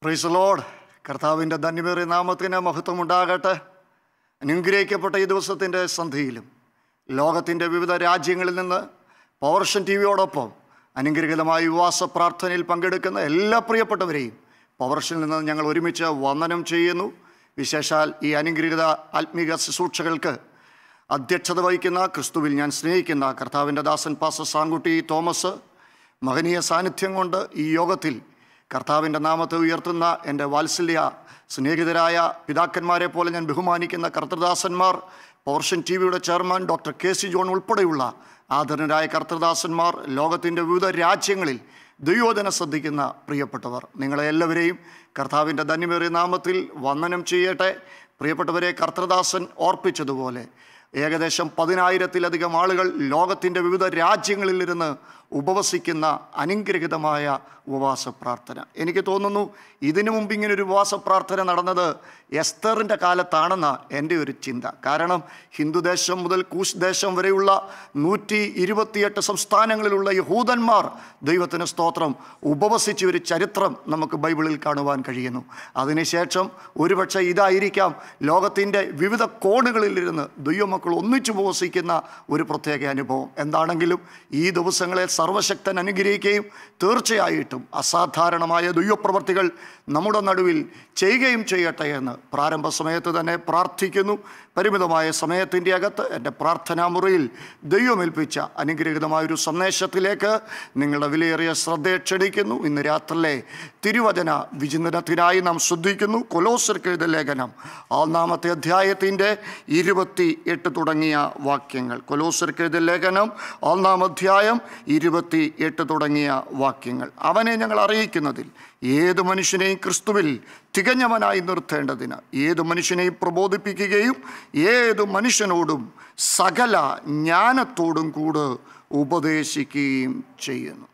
Price load കർത്താവിൻ്റെ ധന്യമേറിയ നാമത്തിന് മഹത്വം ഉണ്ടാകട്ടെ അനുഗ്രഹിക്കപ്പെട്ട ഈ ദിവസത്തിൻ്റെ സന്ധിയിലും ലോകത്തിൻ്റെ വിവിധ രാജ്യങ്ങളിൽ നിന്ന് പവർഷൻ ടി വിയോടൊപ്പം അനുഗ്രഹീതമായ യുവാസ പ്രാർത്ഥനയിൽ പങ്കെടുക്കുന്ന എല്ലാ പ്രിയപ്പെട്ടവരെയും പവർഷനിൽ നിന്ന് ഞങ്ങൾ ഒരുമിച്ച് വന്ദനം ചെയ്യുന്നു വിശേഷാൽ ഈ അനുഗ്രഹീത ആത്മീക ശുശ്രൂഷകൾക്ക് അധ്യക്ഷത വഹിക്കുന്ന ക്രിസ്തുവിൽ ഞാൻ സ്നേഹിക്കുന്ന കർത്താവിൻ്റെ ദാസൻ പാസ സാങ്കുട്ടി തോമസ് മഹനീയ സാന്നിധ്യം കൊണ്ട് ഈ യോഗത്തിൽ കർത്താവിൻ്റെ നാമത്തെ ഉയർത്തുന്ന എൻ്റെ വാത്സല്യ സ്നേഹിതരായ പിതാക്കന്മാരെ പോലെ ഞാൻ ബഹുമാനിക്കുന്ന കർത്തൃദാസന്മാർ പോർഷൻ ടി വിയുടെ chairman doctor K C John ഉൾപ്പെടെയുള്ള ആദരനായ കർത്തൃദാസന്മാർ ലോകത്തിൻ്റെ വിവിധ രാജ്യങ്ങളിൽ ദൈവോധന ശ്രദ്ധിക്കുന്ന പ്രിയപ്പെട്ടവർ നിങ്ങളെ എല്ലാവരെയും കർത്താവിൻ്റെ ധന്യമേറിയ നാമത്തിൽ വന്ദനം ചെയ്യട്ടെ പ്രിയപ്പെട്ടവരെ കർത്തൃദാസൻ ഓർപ്പിച്ചതുപോലെ ഏകദേശം പതിനായിരത്തിലധികം ആളുകൾ ലോകത്തിൻ്റെ വിവിധ രാജ്യങ്ങളിലിരുന്ന് ഉപവസിക്കുന്ന അനുഗ്രഹിതമായ ഉപവാസ പ്രാർത്ഥന എനിക്ക് തോന്നുന്നു ഇതിനു മുമ്പ് ഇങ്ങനെ ഒരു ഉപവാസ പ്രാർത്ഥന നടന്നത് എസ്തറിൻ്റെ കാലത്താണെന്ന എൻ്റെ ഒരു ചിന്ത കാരണം ഹിന്ദുദേശം മുതൽ കൂശ് ദേശം വരെയുള്ള നൂറ്റി ഇരുപത്തിയെട്ട് സംസ്ഥാനങ്ങളിലുള്ള യഹൂദന്മാർ ദൈവത്തിന് സ്തോത്രം ഉപവസിച്ച ഒരു ചരിത്രം നമുക്ക് ബൈബിളിൽ കാണുവാൻ കഴിയുന്നു അതിനുശേഷം ഒരുപക്ഷെ ഇതായിരിക്കാം ലോകത്തിൻ്റെ വിവിധ കോണുകളിലിരുന്ന് ദൈവമക്കൾ ഒന്നിച്ചു ഉപവസിക്കുന്ന ഒരു പ്രത്യേക അനുഭവം എന്താണെങ്കിലും ഈ ദിവസങ്ങളെ സർവശക്തൻ അനുഗ്രഹിക്കുകയും തീർച്ചയായിട്ടും അസാധാരണമായ ദൈവപ്രവർത്തികൾ നമ്മുടെ നടുവിൽ ചെയ്യുകയും ചെയ്യട്ടെ എന്ന് പ്രാരംഭ സമയത്ത് തന്നെ പ്രാർത്ഥിക്കുന്നു പരിമിതമായ സമയത്തിൻ്റെ അകത്ത് എൻ്റെ പ്രാർത്ഥനാ മുറിയിൽ ദൈവമേൽപ്പിച്ച അനുഗ്രഹീതമായൊരു സന്ദേശത്തിലേക്ക് നിങ്ങളുടെ വിലയേറിയ ശ്രദ്ധയെ ക്ഷണിക്കുന്നു ഇന്ന് രാത്രിയിലെ തിരുവചന വിചിന്തനത്തിനായി നാം ശ്രദ്ധിക്കുന്നു കൊലോസർക്കെഴുത ലേഖനം ഒന്നാമത്തെ അധ്യായത്തിൻ്റെ ഇരുപത്തി എട്ട് തുടങ്ങിയ വാക്യങ്ങൾ കൊലോസർക്കെഴുത ലേഖനം ഒന്നാം അധ്യായം ഇരുപത്തി എട്ട് തുടങ്ങിയ വാക്യങ്ങൾ അവനെ ഞങ്ങൾ അറിയിക്കുന്നതിൽ ഏത് മനുഷ്യനെയും ക്രിസ്തുവിൽ തികഞ്ഞവനായി നിർത്തേണ്ടതിന് ഏത് മനുഷ്യനെയും പ്രബോധിപ്പിക്കുകയും ഏത് മനുഷ്യനോടും സകല ജ്ഞാനത്തോടും കൂടെ ഉപദേശിക്കുകയും ചെയ്യുന്നു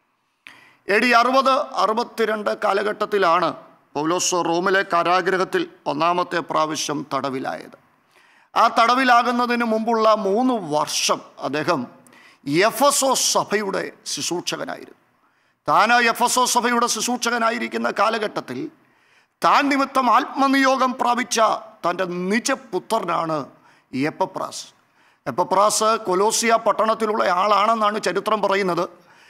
എ ഡി അറുപത് അറുപത്തിരണ്ട് കാലഘട്ടത്തിലാണ് പൗലോസോ റോമിലെ കാരാഗ്രഹത്തിൽ ഒന്നാമത്തെ പ്രാവശ്യം തടവിലായത് ആ തടവിലാകുന്നതിന് മുമ്പുള്ള മൂന്ന് വർഷം അദ്ദേഹം എഫസോ സഭയുടെ ശുശ്രൂഷകനായിരുന്നു താൻ എഫസോ സഭയുടെ ശുശ്രൂഷകനായിരിക്കുന്ന കാലഘട്ടത്തിൽ താൻ നിമിത്തം ആത്മനിയോഗം പ്രാപിച്ച തൻ്റെ നിജപുത്രനാണ് എപ്പപ്രാസ് എപ്പപ്രാസ് കൊലോസിയ പട്ടണത്തിലുള്ള ആളാണെന്നാണ് ചരിത്രം പറയുന്നത്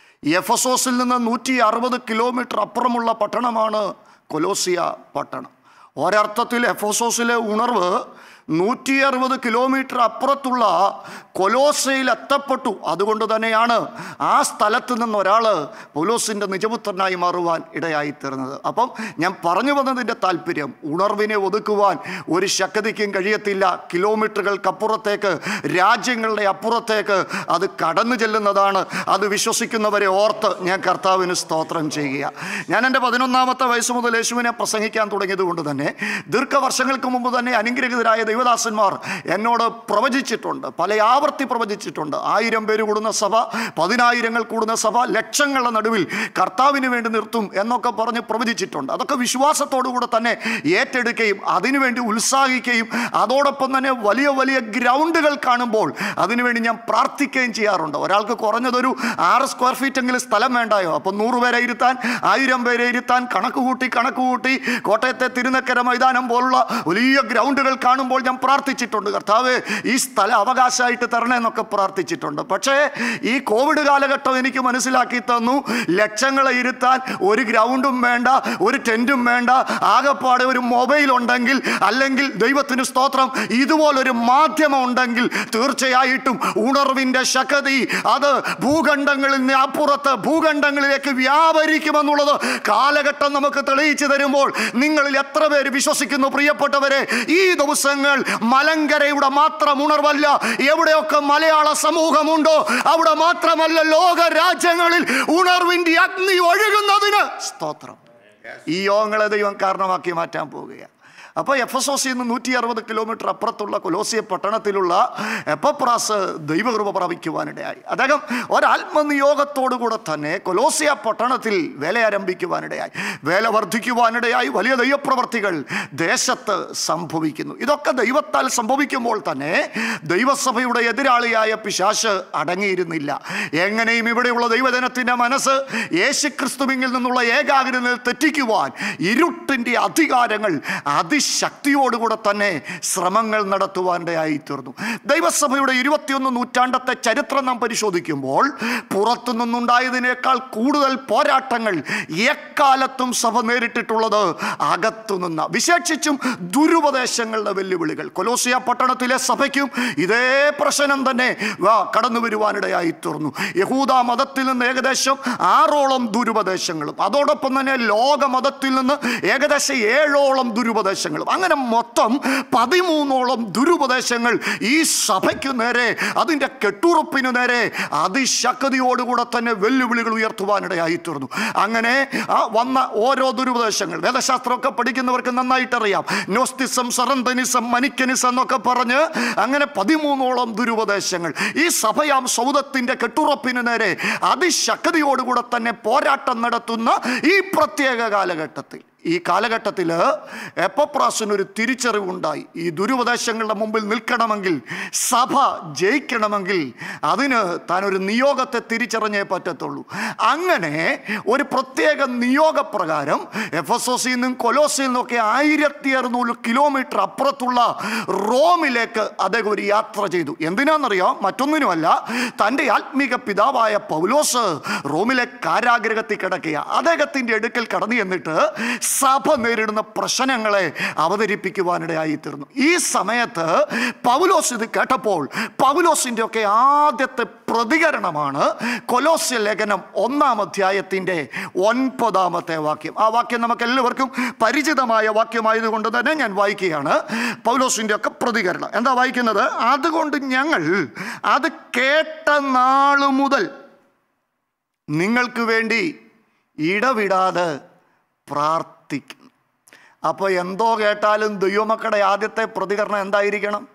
എഫസോസിൽ നിന്ന് നൂറ്റി അറുപത് കിലോമീറ്റർ അപ്പുറമുള്ള പട്ടണമാണ് കൊലോസിയ പട്ടണം ഒരർത്ഥത്തിൽ എഫോസോസിലെ ഉണർവ് നൂറ്റി അറുപത് കിലോമീറ്റർ അപ്പുറത്തുള്ള കൊലോസയിൽ എത്തപ്പെട്ടു അതുകൊണ്ട് തന്നെയാണ് ആ സ്ഥലത്ത് നിന്ന് ഒരാൾ പൊലോസിൻ്റെ നിജപുത്രനായി മാറുവാൻ ഇടയായിത്തീർന്നത് അപ്പം ഞാൻ പറഞ്ഞു വന്നതിൻ്റെ താല്പര്യം ഉണർവിനെ ഒതുക്കുവാൻ ഒരു ശക്തിക്കും കഴിയത്തില്ല കിലോമീറ്ററുകൾക്കപ്പുറത്തേക്ക് രാജ്യങ്ങളുടെ അപ്പുറത്തേക്ക് അത് കടന്നു ചെല്ലുന്നതാണ് അത് വിശ്വസിക്കുന്നവരെ ഓർത്ത് ഞാൻ കർത്താവിന് സ്തോത്രം ചെയ്യുക ഞാൻ എൻ്റെ പതിനൊന്നാമത്തെ വയസ്സ് മുതൽ യേശുവിനെ പ്രസംഗിക്കാൻ തുടങ്ങിയത് കൊണ്ട് തന്നെ ദീർഘവർഷങ്ങൾക്ക് മുമ്പ് തന്നെ അനുഗ്രഹിതരായ ദൈവദാസന്മാർ എന്നോട് പ്രവചിച്ചിട്ടുണ്ട് പല ആവർത്തി പ്രവചിച്ചിട്ടുണ്ട് ആയിരം പേര് കൂടുന്ന സഭ പതിനായിരങ്ങൾ കൂടുന്ന സഭ ലക്ഷങ്ങളുടെ നടുവിൽ കർത്താവിന് വേണ്ടി നിർത്തും എന്നൊക്കെ പറഞ്ഞ് പ്രവചിച്ചിട്ടുണ്ട് അതൊക്കെ വിശ്വാസത്തോടുകൂടെ തന്നെ ഏറ്റെടുക്കുകയും അതിനുവേണ്ടി ഉത്സാഹിക്കുകയും അതോടൊപ്പം തന്നെ വലിയ വലിയ ഗ്രൗണ്ടുകൾ കാണുമ്പോൾ അതിനുവേണ്ടി ഞാൻ പ്രാർത്ഥിക്കുകയും ചെയ്യാറുണ്ട് ഒരാൾക്ക് കുറഞ്ഞതൊരു ആറ് സ്ക്വയർ ഫീറ്റ് എങ്കിലും സ്ഥലം വേണ്ടായോ അപ്പം നൂറ് പേരെ ഇരുത്താൻ ആയിരം പേരെ ഇരുത്താൻ കണക്ക് കൂട്ടി കണക്ക് കൂട്ടി കോട്ടയത്തെ തിരുനക്കര മൈതാനം പോലുള്ള വലിയ ഗ്രൗണ്ടുകൾ കാണുമ്പോൾ ഞാൻ പ്രാർത്ഥിച്ചിട്ടുണ്ട് കർത്താവ് ഈ സ്ഥലം അവകാശമായിട്ട് തരണേ എന്നൊക്കെ പ്രാർത്ഥിച്ചിട്ടുണ്ട് പക്ഷേ ഈ കോവിഡ് കാലഘട്ടം എനിക്ക് മനസ്സിലാക്കി തന്നു ലക്ഷങ്ങളെ ഇരുത്താൻ ഒരു ഗ്രൗണ്ടും വേണ്ട ഒരു ടെൻറ്റും വേണ്ട ആകെപ്പാടെ ഒരു മൊബൈൽ ഉണ്ടെങ്കിൽ അല്ലെങ്കിൽ ദൈവത്തിന് സ്തോത്രം ഇതുപോലൊരു മാധ്യമം ഉണ്ടെങ്കിൽ തീർച്ചയായിട്ടും ഉണർവിൻ്റെ ശക്തി അത് ഭൂഖണ്ഡങ്ങളിൽ നിന്ന് അപ്പുറത്ത് ഭൂഖണ്ഡങ്ങളിലേക്ക് വ്യാപരിക്കുമെന്നുള്ളത് കാലഘട്ടം നമുക്ക് തെളിയിച്ചു തരുമ്പോൾ നിങ്ങളിൽ എത്ര പേര് വിശ്വസിക്കുന്നു പ്രിയപ്പെട്ടവരെ ഈ ദിവസങ്ങൾ മലങ്കരയുടെ മാത്രം ഉണർവല്ല എവിടെയൊക്കെ മലയാള സമൂഹമുണ്ടോ അവിടെ മാത്രമല്ല ലോക രാജ്യങ്ങളിൽ ഉണർവിൻ്റെ അഗ്നി ഒഴുകുന്നതിന് സ്തോത്രം ഈ യോഗങ്ങളെ ദൈവം കാരണമാക്കി മാറ്റാൻ പോവുകയാണ് അപ്പോൾ എഫ് എസ് ഒസിൽ നിന്ന് നൂറ്റി അറുപത് കിലോമീറ്റർ അപ്പുറത്തുള്ള കൊലോസിയ പട്ടണത്തിലുള്ള എപ്പപ്രാസ് ദൈവകൃപ പ്രാപിക്കുവാനിടയായി അദ്ദേഹം ഒരാത്മനിയോഗത്തോടുകൂടെ തന്നെ കൊലോസിയ പട്ടണത്തിൽ വേല ആരംഭിക്കുവാനിടയായി വേല വർദ്ധിക്കുവാനിടയായി വലിയ ദൈവപ്രവർത്തികൾ ദേശത്ത് സംഭവിക്കുന്നു ഇതൊക്കെ ദൈവത്താൽ സംഭവിക്കുമ്പോൾ തന്നെ ദൈവസഭയുടെ എതിരാളിയായ പിശാശ് അടങ്ങിയിരുന്നില്ല എങ്ങനെയും ഇവിടെയുള്ള ദൈവജനത്തിൻ്റെ മനസ്സ് യേശുക്രിസ്തുവിങ്കിൽ നിന്നുള്ള ഏകാഗ്രത തെറ്റിക്കുവാൻ ഇരുട്ടിൻ്റെ അധികാരങ്ങൾ അതിശക്തിയോടുകൂടെ തന്നെ ശ്രമങ്ങൾ നടത്തുവാനിടയായി തീർന്നു ദൈവസഭയുടെ ഇരുപത്തിയൊന്ന് നൂറ്റാണ്ടത്തെ ചരിത്രം നാം പരിശോധിക്കുമ്പോൾ പുറത്തു നിന്നുണ്ടായതിനേക്കാൾ കൂടുതൽ പോരാട്ടങ്ങൾ എക്കാലത്തും സഭ നേരിട്ടിട്ടുള്ളത് അകത്തുനിന്ന വിശേഷിച്ചും ദുരുപദേശങ്ങളുടെ വെല്ലുവിളികൾ കൊലോസിയ പട്ടണത്തിലെ സഭയ്ക്കും ഇതേ പ്രശ്നം തന്നെ വാ, കടന്നു വരുവാനിടയായി തീർന്നു യഹൂദ മതത്തിൽ നിന്ന് ഏകദേശം ആറോളം ദുരുപദേശങ്ങളും അതോടൊപ്പം തന്നെ ലോക മതത്തിൽ നിന്ന് ഏകദേശം ഏഴോളം ദുരുപദേശങ്ങളും അങ്ങനെ മൊത്തം പതിമൂന്നോളം ദുരുപദേശങ്ങൾ ഈ സഭയ്ക്ക് നേരെ അതിൻ്റെ കെട്ടുറപ്പിന് നേരെ അതിശക്തിയോടുകൂടെ തന്നെ വെല്ലുവിളികൾ ഉയർത്തുവാനിടയായി തീർന്നു അങ്ങനെ ആ വന്ന ഓരോ ദുരുപദേശങ്ങൾ വേദശാസ്ത്രമൊക്കെ പഠിക്കുന്നവർക്ക് നന്നായിട്ടറിയാം നോസ്തിസം സറന്തനിസം മനിക്കനിസം എന്നൊക്കെ പറഞ്ഞ് അങ്ങനെ പതിമൂന്നോളം ദുരുപദേശങ്ങൾ ഈ സഭയാം സൗദത്തിൻ്റെ കെട്ടുറപ്പിന് നേരെ അതിശക്തിയോടുകൂടെ തന്നെ പോരാട്ടം നടത്തുന്ന ഈ പ്രത്യേക കാലഘട്ടത്തിൽ ഈ കാലഘട്ടത്തിൽ എപ്പപ്രാസിനൊരു തിരിച്ചറിവുണ്ടായി ഈ ദുരുപദേശങ്ങളുടെ മുമ്പിൽ നിൽക്കണമെങ്കിൽ സഭ ജയിക്കണമെങ്കിൽ അതിന് താൻ ഒരു നിയോഗത്തെ തിരിച്ചറിഞ്ഞേ പറ്റത്തുള്ളൂ അങ്ങനെ ഒരു പ്രത്യേക നിയോഗപ്രകാരം എഫ് എസ് ഒസിൽ നിന്നും കൊലോസിൽ നിന്നൊക്കെ ആയിരത്തി അറുന്നൂറ് കിലോമീറ്റർ അപ്പുറത്തുള്ള റോമിലേക്ക് അദ്ദേഹം ഒരു യാത്ര ചെയ്തു എന്തിനാണെന്നറിയാം മറ്റൊന്നിനുമല്ല തൻ്റെ ആത്മീക പിതാവായ പൗലോസ് റോമിലെ കാരാഗ്രഹത്തിൽ കിടക്കുക അദ്ദേഹത്തിൻ്റെ അടുക്കൽ കടന്നു എന്നിട്ട് സഭ നേരിടുന്ന പ്രശ്നങ്ങളെ അവതരിപ്പിക്കുവാനിടയായി തീർന്നു ഈ സമയത്ത് പൗലോസ് ഇത് കേട്ടപ്പോൾ പൗലോസിൻ്റെ ഒക്കെ ആദ്യത്തെ പ്രതികരണമാണ് കൊലോസ്യ ലേഖനം ഒന്നാം അധ്യായത്തിൻ്റെ ഒൻപതാമത്തെ വാക്യം ആ വാക്യം നമുക്ക് എല്ലാവർക്കും പരിചിതമായ വാക്യമായതുകൊണ്ട് തന്നെ ഞാൻ വായിക്കുകയാണ് പൗലോസിൻ്റെ ഒക്കെ പ്രതികരണം എന്താ വായിക്കുന്നത് അതുകൊണ്ട് ഞങ്ങൾ അത് കേട്ട നാളു മുതൽ നിങ്ങൾക്ക് വേണ്ടി ഇടവിടാതെ പ്രാർത്ഥിക്കും അപ്പോൾ എന്തോ കേട്ടാലും ദൈവമക്കളുടെ ആദ്യത്തെ പ്രതികരണം എന്തായിരിക്കണം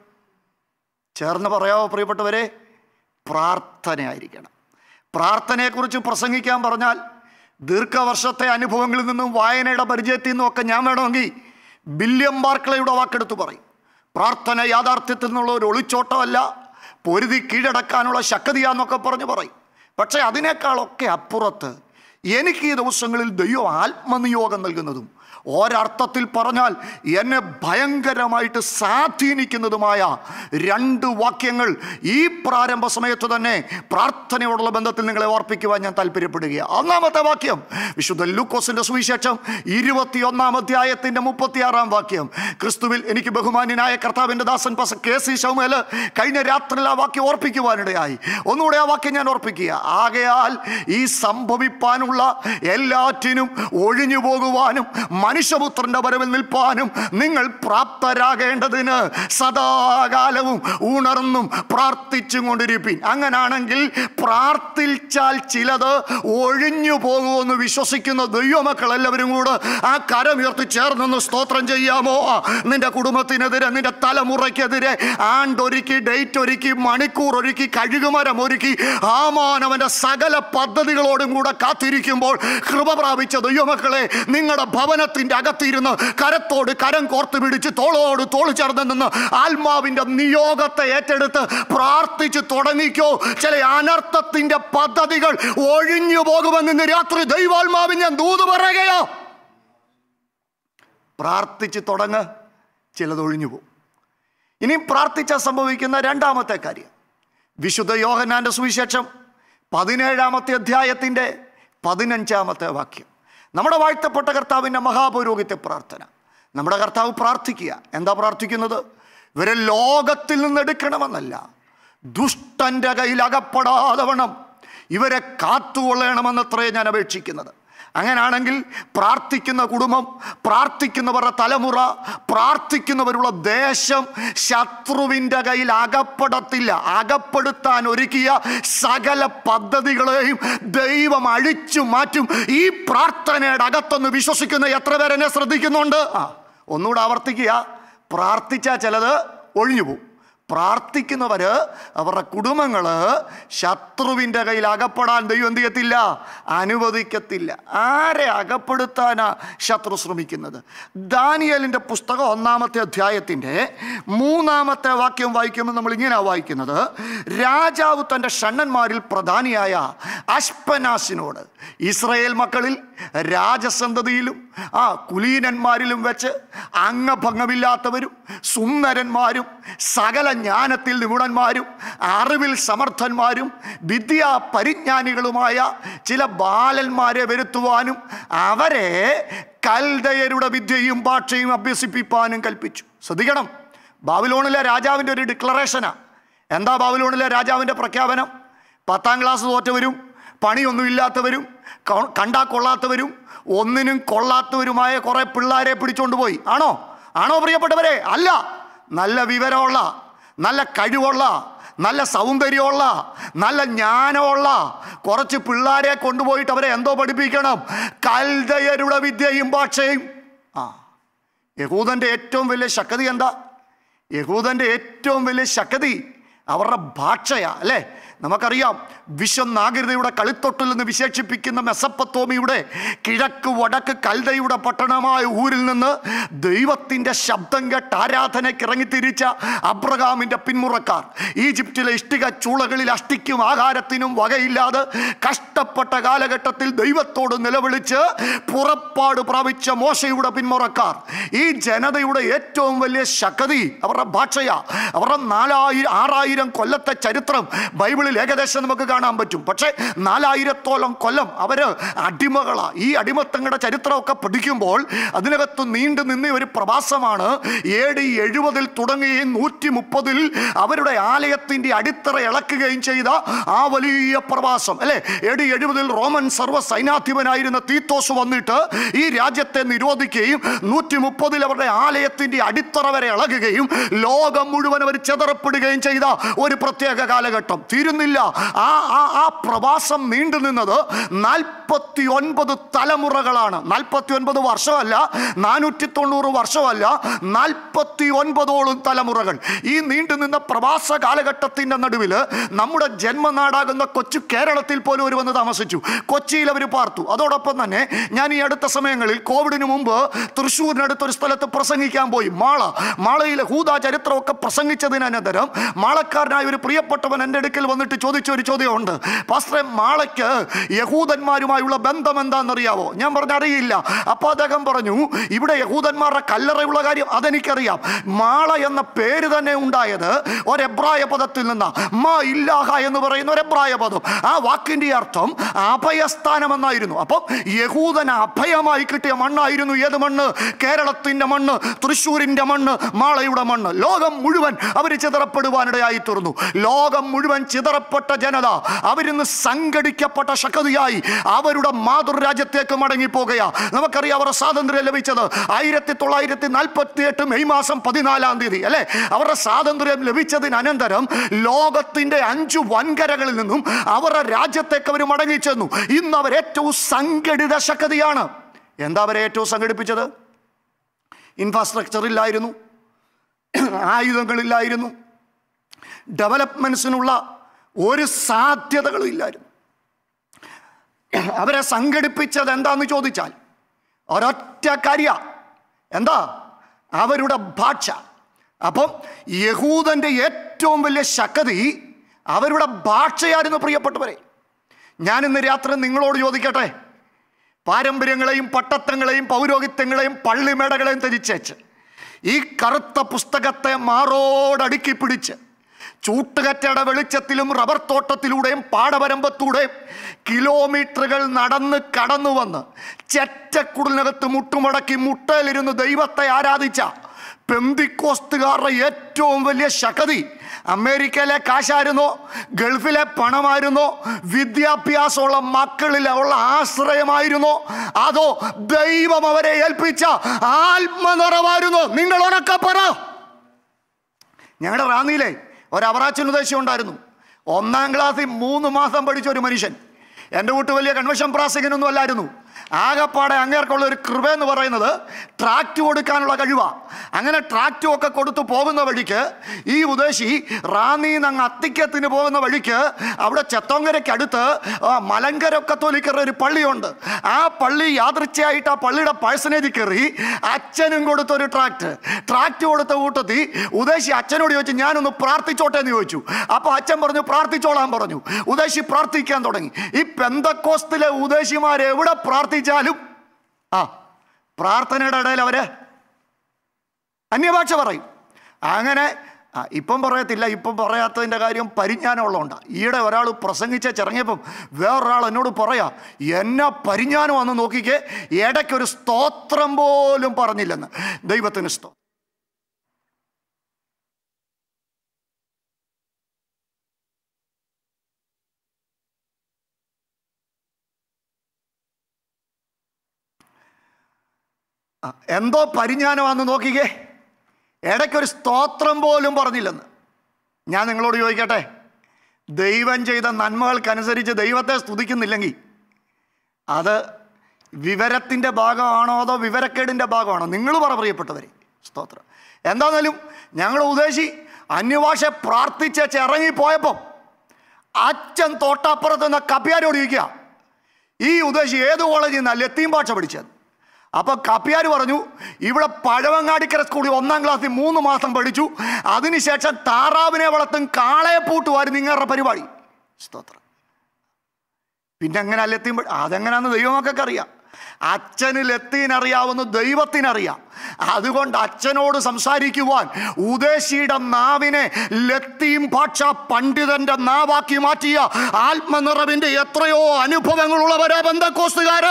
ചേർന്ന് പറയാമോ പ്രിയപ്പെട്ടവരെ പ്രാർത്ഥനയായിരിക്കണം പ്രാർത്ഥനയെക്കുറിച്ച് പ്രസംഗിക്കാൻ പറഞ്ഞാൽ ദീർഘവർഷത്തെ അനുഭവങ്ങളിൽ നിന്നും വായനയുടെ പരിചയത്തിൽ നിന്നും ഒക്കെ ഞാൻ വേണമെങ്കിൽ ബില്യം ബാർക്കളയുടെ വാക്കെടുത്ത് പറയും പ്രാർത്ഥന യാഥാർത്ഥ്യത്തിൽ നിന്നുള്ള ഒരു ഒളിച്ചോട്ടമല്ല പൊരുതി കീഴടക്കാനുള്ള ശക്തിയാന്നൊക്കെ പറഞ്ഞ് പറയും പക്ഷേ അതിനേക്കാളൊക്കെ അപ്പുറത്ത് എനിക്ക് ഈ ദിവസങ്ങളിൽ ദൈവം ആത്മനിയോഗം നൽകുന്നതും ഒരർത്ഥത്തിൽ പറഞ്ഞാൽ എന്നെ ഭയങ്കരമായിട്ട് സ്വാധീനിക്കുന്നതുമായ രണ്ട് വാക്യങ്ങൾ ഈ പ്രാരംഭ സമയത്ത് തന്നെ പ്രാർത്ഥനയോടുള്ള ബന്ധത്തിൽ നിങ്ങളെ ഓർപ്പിക്കുവാൻ ഞാൻ താല്പര്യപ്പെടുകയാണ് ഒന്നാമത്തെ വാക്യം വിശുദ്ധ ലൂക്കോസിന്റെ സുവിശേഷം ഇരുപത്തിയൊന്നാം അധ്യായത്തിന്റെ മുപ്പത്തിയാറാം വാക്യം ക്രിസ്തുവിൽ എനിക്ക് ബഹുമാന്യനായ കർത്താവിന്റെ ദാസൻ പസ കെ സി ശൗമേല് കഴിഞ്ഞ രാത്രിയിൽ ആ വാക്യം ഓർപ്പിക്കുവാനിടയായി ഒന്നുകൂടെ ആ വാക്യം ഞാൻ ഓർപ്പിക്കുക ആകയാൽ ഈ സംഭവിപ്പാനുള്ള എല്ലാറ്റിനും ഒഴിഞ്ഞു പോകുവാനും മനുഷ്യപുത്രന്റെ വരവിൽ നിൽപ്പാനും നിങ്ങൾ പ്രാപ്തരാകേണ്ടതിന് സദാകാലവും ഉണർന്നും പ്രാർത്ഥിച്ചും കൊണ്ടിരിപ്പിൻ അങ്ങനാണെങ്കിൽ പ്രാർത്ഥിച്ചാൽ ചിലത് ഒഴിഞ്ഞു പോകുമെന്ന് വിശ്വസിക്കുന്ന ദൈവമക്കൾ എല്ലാവരും കൂടെ ആ കരമുയർത്തി ചേർന്നൊന്ന് സ്തോത്രം ചെയ്യാമോ നിന്റെ കുടുംബത്തിനെതിരെ നിന്റെ തലമുറയ്ക്കെതിരെ ആണ്ടൊരുക്കി ഡേറ്റ് ഒരുക്കി മണിക്കൂർ ഒരുക്കി കഴുകുമരം ഒരുക്കി ആമാനവന്റെ സകല പദ്ധതികളോടും കൂടെ കാത്തിരിക്കുമ്പോൾ കൃപ പ്രാപിച്ച ദൈവമക്കളെ നിങ്ങളുടെ ഭവനത്തിന്റെ അകത്തിരുന്ന് കരത്തോട് കരം കോർത്ത് പിടിച്ച് തോളോട് തോൾ ചേർന്ന് നിന്ന് ആത്മാവിന്റെ നിയോഗത്തെ ഏറ്റെടുത്ത് പ്രാർത്ഥിച്ച് തുടങ്ങിക്കോ ചില അനർത്ഥത്തിന്റെ പദ്ധതികൾ ഒഴിഞ്ഞു പോകുമെന്ന് ഇന്ന് രാത്രി ദൈവാത്മാവിൻ ഞാൻ ദൂത് പറയുകയോ പ്രാർത്ഥിച്ച് തുടങ്ങ് ചിലത് ഒഴിഞ്ഞു പോകും ഇനി പ്രാർത്ഥിച്ചാൽ സംഭവിക്കുന്ന രണ്ടാമത്തെ കാര്യം വിശുദ്ധ യോഹന്നാന്റെ സുവിശേഷം പതിനേഴാമത്തെ അധ്യായത്തിൻ്റെ പതിനഞ്ചാമത്തെ വാക്യം നമ്മുടെ വാഴ്ത്തപ്പെട്ട കർത്താവിൻ്റെ മഹാപൗരോഹിത്യ പ്രാർത്ഥന നമ്മുടെ കർത്താവ് പ്രാർത്ഥിക്കുക എന്താ പ്രാർത്ഥിക്കുന്നത് ഇവരെ ലോകത്തിൽ നിന്ന് എടുക്കണമെന്നല്ല ദുഷ്ടൻ്റെ കയ്യിൽ അകപ്പെടാതെ വണ്ണം ഇവരെ കാത്തുകൊള്ളണമെന്നത്രേ ഞാൻ അപേക്ഷിക്കുന്നത് അങ്ങനാണെങ്കിൽ പ്രാർത്ഥിക്കുന്ന കുടുംബം പ്രാർത്ഥിക്കുന്നവരുടെ തലമുറ പ്രാർത്ഥിക്കുന്നവരുള്ള ദേശം ശത്രുവിൻ്റെ കയ്യിൽ അകപ്പെടത്തില്ല അകപ്പെടുത്താൻ ഒരുക്കിയ സകല പദ്ധതികളെയും ദൈവം അഴിച്ചു മാറ്റും ഈ പ്രാർത്ഥനയുടെ അകത്തൊന്ന് വിശ്വസിക്കുന്ന എത്ര പേരെന്നെ ശ്രദ്ധിക്കുന്നുണ്ട് ആ ഒന്നുകൂടെ ആവർത്തിക്കുക പ്രാർത്ഥിച്ചാൽ ചിലത് ഒഴിഞ്ഞു പോകും പ്രാർത്ഥിക്കുന്നവർ അവരുടെ കുടുംബങ്ങൾ ശത്രുവിൻ്റെ കയ്യിൽ അകപ്പെടാൻ ദൈവം എന്ത് ചെയ്യത്തില്ല അനുവദിക്കത്തില്ല ആരെ അകപ്പെടുത്താനാ ശത്രു ശ്രമിക്കുന്നത് ദാനിയലിൻ്റെ പുസ്തകം ഒന്നാമത്തെ അധ്യായത്തിൻ്റെ മൂന്നാമത്തെ വാക്യം വായിക്കുമ്പോൾ നമ്മൾ ഇങ്ങനെയാണ് വായിക്കുന്നത് രാജാവ് തൻ്റെ ഷണ്ണന്മാരിൽ പ്രധാനിയായ അഷ്പനാസിനോട് ഇസ്രയേൽ മക്കളിൽ രാജസന്തതിയിലും ആ കുലീനന്മാരിലും വെച്ച് അംഗഭംഗമില്ലാത്തവരും സുന്ദരന്മാരും സകല ജ്ഞാനത്തിൽ നിപുണന്മാരും അറിവിൽ സമർത്ഥന്മാരും വിദ്യാ പരിജ്ഞാനികളുമായ ചില ബാലന്മാരെ വരുത്തുവാനും അവരെ കൽദയരുടെ വിദ്യയും ഭാഷയും അഭ്യസിപ്പിപ്പാനും കൽപ്പിച്ചു ശ്രദ്ധിക്കണം ബാബിലോണിലെ രാജാവിൻ്റെ ഒരു ഡിക്ലറേഷനാ എന്താ ബാബിലോണിലെ രാജാവിൻ്റെ പ്രഖ്യാപനം പത്താം ക്ലാസ് തോറ്റവരും പണിയൊന്നുമില്ലാത്തവരും കൊ- കണ്ടാ കൊള്ളാത്തവരും ഒന്നിനും കൊള്ളാത്തവരുമായ കുറെ പിള്ളേരെ പിടിച്ചോണ്ട് പോയി ആണോ ആണോ പ്രിയപ്പെട്ടവരെ അല്ല നല്ല വിവരമുള്ള നല്ല കഴിവുള്ള നല്ല സൗന്ദര്യമുള്ള നല്ല ജ്ഞാനമുള്ള കുറച്ച് പിള്ളേരെ കൊണ്ടുപോയിട്ട് അവരെ എന്തോ പഠിപ്പിക്കണം കൽദയരുടെ വിദ്യയും ഭാഷയും ആ യഹൂദൻ്റെ ഏറ്റവും വലിയ ശക്തി എന്താ യഹൂദൻ്റെ ഏറ്റവും വലിയ ശക്തി അവരുടെ ഭാഷയാ അല്ലേ നമുക്കറിയാം വിശ്വനാഗരികതയുടെ കളിത്തൊട്ടിൽ നിന്ന് വിശേഷിപ്പിക്കുന്ന മെസപ്പത്തോമിയുടെ കിഴക്ക് വടക്ക് കൽദയുടെ പട്ടണമായ ഊരിൽ നിന്ന് ദൈവത്തിൻ്റെ ശബ്ദം കേട്ട് ആരാധനയ്ക്ക് ഇറങ്ങിത്തിരിച്ച അബ്രഹാമിൻ്റെ പിന്മുറക്കാർ ഈജിപ്തിലെ ഇഷ്ടിക ചൂളകളിൽ അഷ്ടിക്കും ആഹാരത്തിനും വകയില്ലാതെ കഷ്ടപ്പെട്ട കാലഘട്ടത്തിൽ ദൈവത്തോട് നിലവിളിച്ച് പുറപ്പാട് പ്രാപിച്ച മോശയുടെ പിന്മുറക്കാർ ഈ ജനതയുടെ ഏറ്റവും വലിയ ശക്തി അവരുടെ ഭാഷയാ അവരുടെ നാലായിരം ആറായിരം കൊല്ലത്തെ ചരിത്രം ബൈബിളിൽ ഏകദേശം നമുക്ക് കാണാൻ പറ്റും പക്ഷേ നാലായിരത്തോളം കൊല്ലം അവര് അടിമകളാ ഈ അടിമത്തങ്ങളുടെ ചരിത്രമൊക്കെ പഠിക്കുമ്പോൾ അതിനകത്ത് നീണ്ടു നിന്ന ഒരു പ്രവാസമാണ് എ ഡി എഴുപതിൽ തുടങ്ങുകയും നൂറ്റി മുപ്പതിൽ അവരുടെ ആലയത്തിന്റെ അടിത്തറ ഇളക്കുകയും ചെയ്ത ആ വലിയ പ്രവാസം അല്ലെ എ ഡി എഴുപതിൽ റോമൻ സർവ്വ സൈനാധിപനായിരുന്ന തീത്തോസ് വന്നിട്ട് ഈ രാജ്യത്തെ നിരോധിക്കുകയും നൂറ്റി മുപ്പതിൽ അവരുടെ ആലയത്തിന്റെ അടിത്തറ വരെ ഇളകുകയും ലോകം മുഴുവൻ അവർ ചെതറപ്പെടുകയും ചെയ്ത ഒരു പ്രത്യേക കാലഘട്ടം തീരുന്നില്ല ആ ആ ആ പ്രവാസം നീണ്ടു നിന്നത് നാൽപ്പത്തി ഒൻപത് തലമുറകളാണ് നാൽപ്പത്തി ഒൻപത് വർഷമല്ല നാനൂറ്റി തൊണ്ണൂറ് വർഷമല്ല നാൽപ്പത്തി ഒൻപതോളം തലമുറകൾ ഈ നീണ്ടു നിന്ന പ്രവാസ കാലഘട്ടത്തിന്റെ നടുവിൽ നമ്മുടെ ജന്മനാടാകുന്ന കൊച്ചു കേരളത്തിൽ പോലും ഒരു വന്ന് താമസിച്ചു കൊച്ചിയിൽ അവർ പാർത്തു അതോടൊപ്പം തന്നെ ഞാൻ ഈ അടുത്ത സമയങ്ങളിൽ കോവിഡിന് മുമ്പ് തൃശ്ശൂരിനടുത്ത് ഒരു സ്ഥലത്ത് പ്രസംഗിക്കാൻ പോയി മാള മാളയിലെ ഹൂദ ചരിത്രമൊക്കെ പ്രസംഗിച്ചതിനനന്തരം മാളക്കാരനായ ഒരു പ്രിയപ്പെട്ടവൻ എൻ്റെ അടുക്കൽ വന്നിട്ട് ചോദിച്ച ഒരു ചോദ്യമുണ്ട് പാസ്റ്ററെ മാളയ്ക്ക് യഹൂദന്മാരുമായുള്ള ബന്ധം എന്താണെന്നറിയാവോ ഞാൻ പറഞ്ഞ അറിയില്ല അപ്പോൾ അദ്ദേഹം പറഞ്ഞു ഇവിടെ യഹൂദന്മാരുടെ കല്ലറയുള്ള കാര്യം അതെനിക്കറിയാം മാള എന്ന പേര് തന്നെ ഉണ്ടായത് ഒരു എബ്രായ പദത്തിൽ നിന്നാ മാ ഇല്ലാഹ എന്ന് പറയുന്ന ഒരു എബ്രായ പദം ആ വാക്കിന്റെ അർത്ഥം അഭയസ്ഥാനം എന്നായിരുന്നു അപ്പം യഹൂദന അഭയമായി കിട്ടിയ മണ്ണായിരുന്നു ഏത് മണ്ണ് കേരളത്തിന്റെ മണ്ണ് തൃശ്ശൂരിന്റെ മണ്ണ് മാളയുടെ മണ്ണ് ലോകം മുഴുവൻ അവർ ചിതറപ്പെടുവാനിടയായി തീർന്നു ലോകം മുഴുവൻ ചിതറപ്പെട്ട ജനത അവരിന്ന് സംഘടിക്കപ്പെട്ട ശക്തിയായി അവരുടെ മാതൃരാജ്യത്തേക്ക് മടങ്ങിപ്പോകുക നമുക്കറിയാം അവരുടെ സ്വാതന്ത്ര്യം ലഭിച്ചത് ആയിരത്തി തൊള്ളായിരത്തി നാൽപ്പത്തി എട്ട് മെയ് മാസം പതിനാലാം തീയതി അല്ലെ അവരുടെ സ്വാതന്ത്ര്യം ലഭിച്ചതിന് അനന്തരം ലോകത്തിന്റെ അഞ്ചു വൻകരകളിൽ നിന്നും അവരുടെ രാജ്യത്തേക്ക് അവർ മടങ്ങിച്ചെന്നു ഇന്ന് അവർ ഏറ്റവും സംഘടിത ശക്തിയാണ് എന്താ അവരെ ഏറ്റവും സംഘടിപ്പിച്ചത് ഇൻഫ്രാസ്ട്രക്ചർ ഇല്ലായിരുന്നു ആയുധങ്ങളില്ലായിരുന്നു ഡെവലപ്മെൻറ്റ്സിനുള്ള ഒരു സാധ്യതകളും ഇല്ലായിരുന്നു അവരെ സംഘടിപ്പിച്ചത് എന്താന്ന് ചോദിച്ചാൽ ഒരൊറ്റ കാര്യ എന്താ അവരുടെ ഭാഷ അപ്പം യഹൂദൻ്റെ ഏറ്റവും വലിയ ശക്തി അവരുടെ ഭാഷയായിരുന്നു പ്രിയപ്പെട്ടവരെ ഞാൻ ഇന്ന് രാത്രി നിങ്ങളോട് ചോദിക്കട്ടെ പാരമ്പര്യങ്ങളെയും പട്ടത്തങ്ങളെയും പൗരോഹിത്യങ്ങളെയും പള്ളിമേടകളെയും ധരിച്ചേച്ച് ഈ കറുത്ത പുസ്തകത്തെ മാറോടടുക്കി പിടിച്ച് ചൂട്ടുകറ്റയുടെ വെളിച്ചത്തിലും റബ്ബർ തോട്ടത്തിലൂടെയും പാടവരമ്പത്തൂടെയും കിലോമീറ്ററുകൾ നടന്ന് കടന്നു വന്ന് ചെറ്റക്കുടലിനകത്ത് മുട്ടുമടക്കി മുട്ടയിലിരുന്ന് ദൈവത്തെ ആരാധിച്ച പെന്തിക്കോസ്തുകാരുടെ ഏറ്റവും വലിയ ശക്തി അമേരിക്കയിലെ കാശായിരുന്നോ ഗൾഫിലെ പണമായിരുന്നോ വിദ്യാഭ്യാസമുള്ള മക്കളിൽ ഉള്ള ആശ്രയമായിരുന്നോ അതോ ദൈവം അവരെ ഏൽപ്പിച്ച ആത്മനിറവായിരുന്നോ നിങ്ങൾ ഉറക്കെ പറ ഞങ്ങളുടെ റാന്നിയിലെ ഒരു അവറാച്ചൻ ഉദ്ദേശം ഉണ്ടായിരുന്നു ഒന്നാം ക്ലാസ്സിൽ മൂന്ന് മാസം പഠിച്ച ഒരു മനുഷ്യൻ എൻ്റെ വീട്ട് വലിയ കൺവെൻഷൻ പ്രാസംഗനൊന്നും അല്ലായിരുന്നു ആകപ്പാടെ അങ്ങേർക്കുള്ള ഒരു കൃപ എന്ന് പറയുന്നത് ട്രാക്റ്റ് കൊടുക്കാനുള്ള കഴിവാണ് അങ്ങനെ ട്രാക്റ്റും ഒക്കെ കൊടുത്തു പോകുന്ന വഴിക്ക് ഈ ഉദ്ദേശി റാന്നിയിൽ നിന്ന് അങ്ങ് അത്തിക്കത്തിന് പോകുന്ന വഴിക്ക് അവിടെ ചെത്തോങ്കരയ്ക്ക് അടുത്ത് ആ, മലങ്കര കത്തോലിക്കരുടെ ഒരു പള്ളിയുണ്ട് ആ പള്ളി യാദൃച്ഛയായിട്ട് ആ പള്ളിയുടെ പേഴ്സണേജിൽ കയറി അച്ഛനും കൊടുത്ത ഒരു ട്രാക്ട് ട്രാക്ട് കൊടുത്ത കൂട്ടത്തിൽ ഉദ്ദേശി അച്ഛനോട് ചോദിച്ചു ഞാനൊന്ന് പ്രാർത്ഥിച്ചോട്ടെ എന്ന് ചോദിച്ചു അപ്പോൾ അച്ഛൻ പറഞ്ഞു പ്രാർത്ഥിച്ചോളാൻ പറഞ്ഞു ഉദ്ദേശി പ്രാർത്ഥിക്കാൻ തുടങ്ങി ഈ പെന്തക്കോസ്തിലെ ഉദ്ദേശിമാർ എവിടെ പ്രാർത്ഥിച്ചാലും ആ പ്രാർത്ഥനയുടെ ഇടയിൽ അവര് അന്യഭാഷ പറയും അങ്ങനെ ആ, ഇപ്പം പറയത്തില്ല ഇപ്പം പറയാത്തതിൻ്റെ കാര്യം പരിജ്ഞാനമുള്ളതുകൊണ്ടാണ് ഈയിടെ ഒരാൾ പ്രസംഗിച്ച ചിറങ്ങിയപ്പം വേറൊരാൾ എന്നോട് പറയാ എന്നാ പരിജ്ഞാനം വന്ന് നോക്കിക്കേ ഇടയ്ക്കൊരു സ്തോത്രം പോലും പറഞ്ഞില്ലെന്ന് ദൈവത്തിന് സ്തോ ആ, എന്തോ പരിജ്ഞാനമാണെന്ന് നോക്കിക്കേ ഇടയ്ക്കൊരു സ്തോത്രം പോലും പറഞ്ഞില്ലെന്ന് ഞാൻ നിങ്ങളോട് ചോദിക്കട്ടെ ദൈവം ചെയ്ത നന്മകൾക്കനുസരിച്ച് ദൈവത്തെ സ്തുതിക്കുന്നില്ലെങ്കിൽ അത് വിവരത്തിൻ്റെ ഭാഗമാണോ അതോ വിവരക്കേടിൻ്റെ ഭാഗമാണോ നിങ്ങൾ പറ പ്രിയപ്പെട്ടവരെ സ്തോത്രം എന്താന്നാലും ഞങ്ങൾ ഉദ്ദേശി അന്യഭാഷ പ്രാർത്ഥിച്ച് ഇറങ്ങിപ്പോയപ്പം അച്ഛൻ തോട്ടപ്പുറത്ത് നിന്ന് കപ്പ്യാരോട് ചോദിക്കുക ഈ ഉദ്ദേശി ഏത് കോളേജിൽ നിന്നാണ് ലത്തീം ഭാഷ പഠിച്ചത് അപ്പൊ കപ്പ്യാർ പറഞ്ഞു ഇവിടെ പഴവങ്ങാടിക്കര സ്കൂളിൽ ഒന്നാം ക്ലാസ്സിൽ മൂന്ന് മാസം പഠിച്ചു അതിനുശേഷം താറാവിനെ വളർത്തും കാളയെ പൂട്ടുമായിരുന്നു നിങ്ങളുടെ പരിപാടി സ്തോത്രം പിന്നെ എങ്ങനെ ലത്തീൻ പഠി- അതെങ്ങനെയാന്ന് ദൈവമൊക്കെ അറിയാം അച്ഛന് ലത്തീൻ അറിയാവുന്ന ദൈവത്തിനറിയാം അതുകൊണ്ട് അച്ഛനോട് സംസാരിക്കുവാൻ ഉദ്ദേശിയുടെ നാവിനെ ലത്തീം ഭാഷ പണ്ഡിതന്റെ നാവാക്കി മാറ്റിയ ആത്മനിറവിന്റെ എത്രയോ അനുഭവങ്ങളുള്ളവരാ ബന്ധക്കോസ്തുകാര്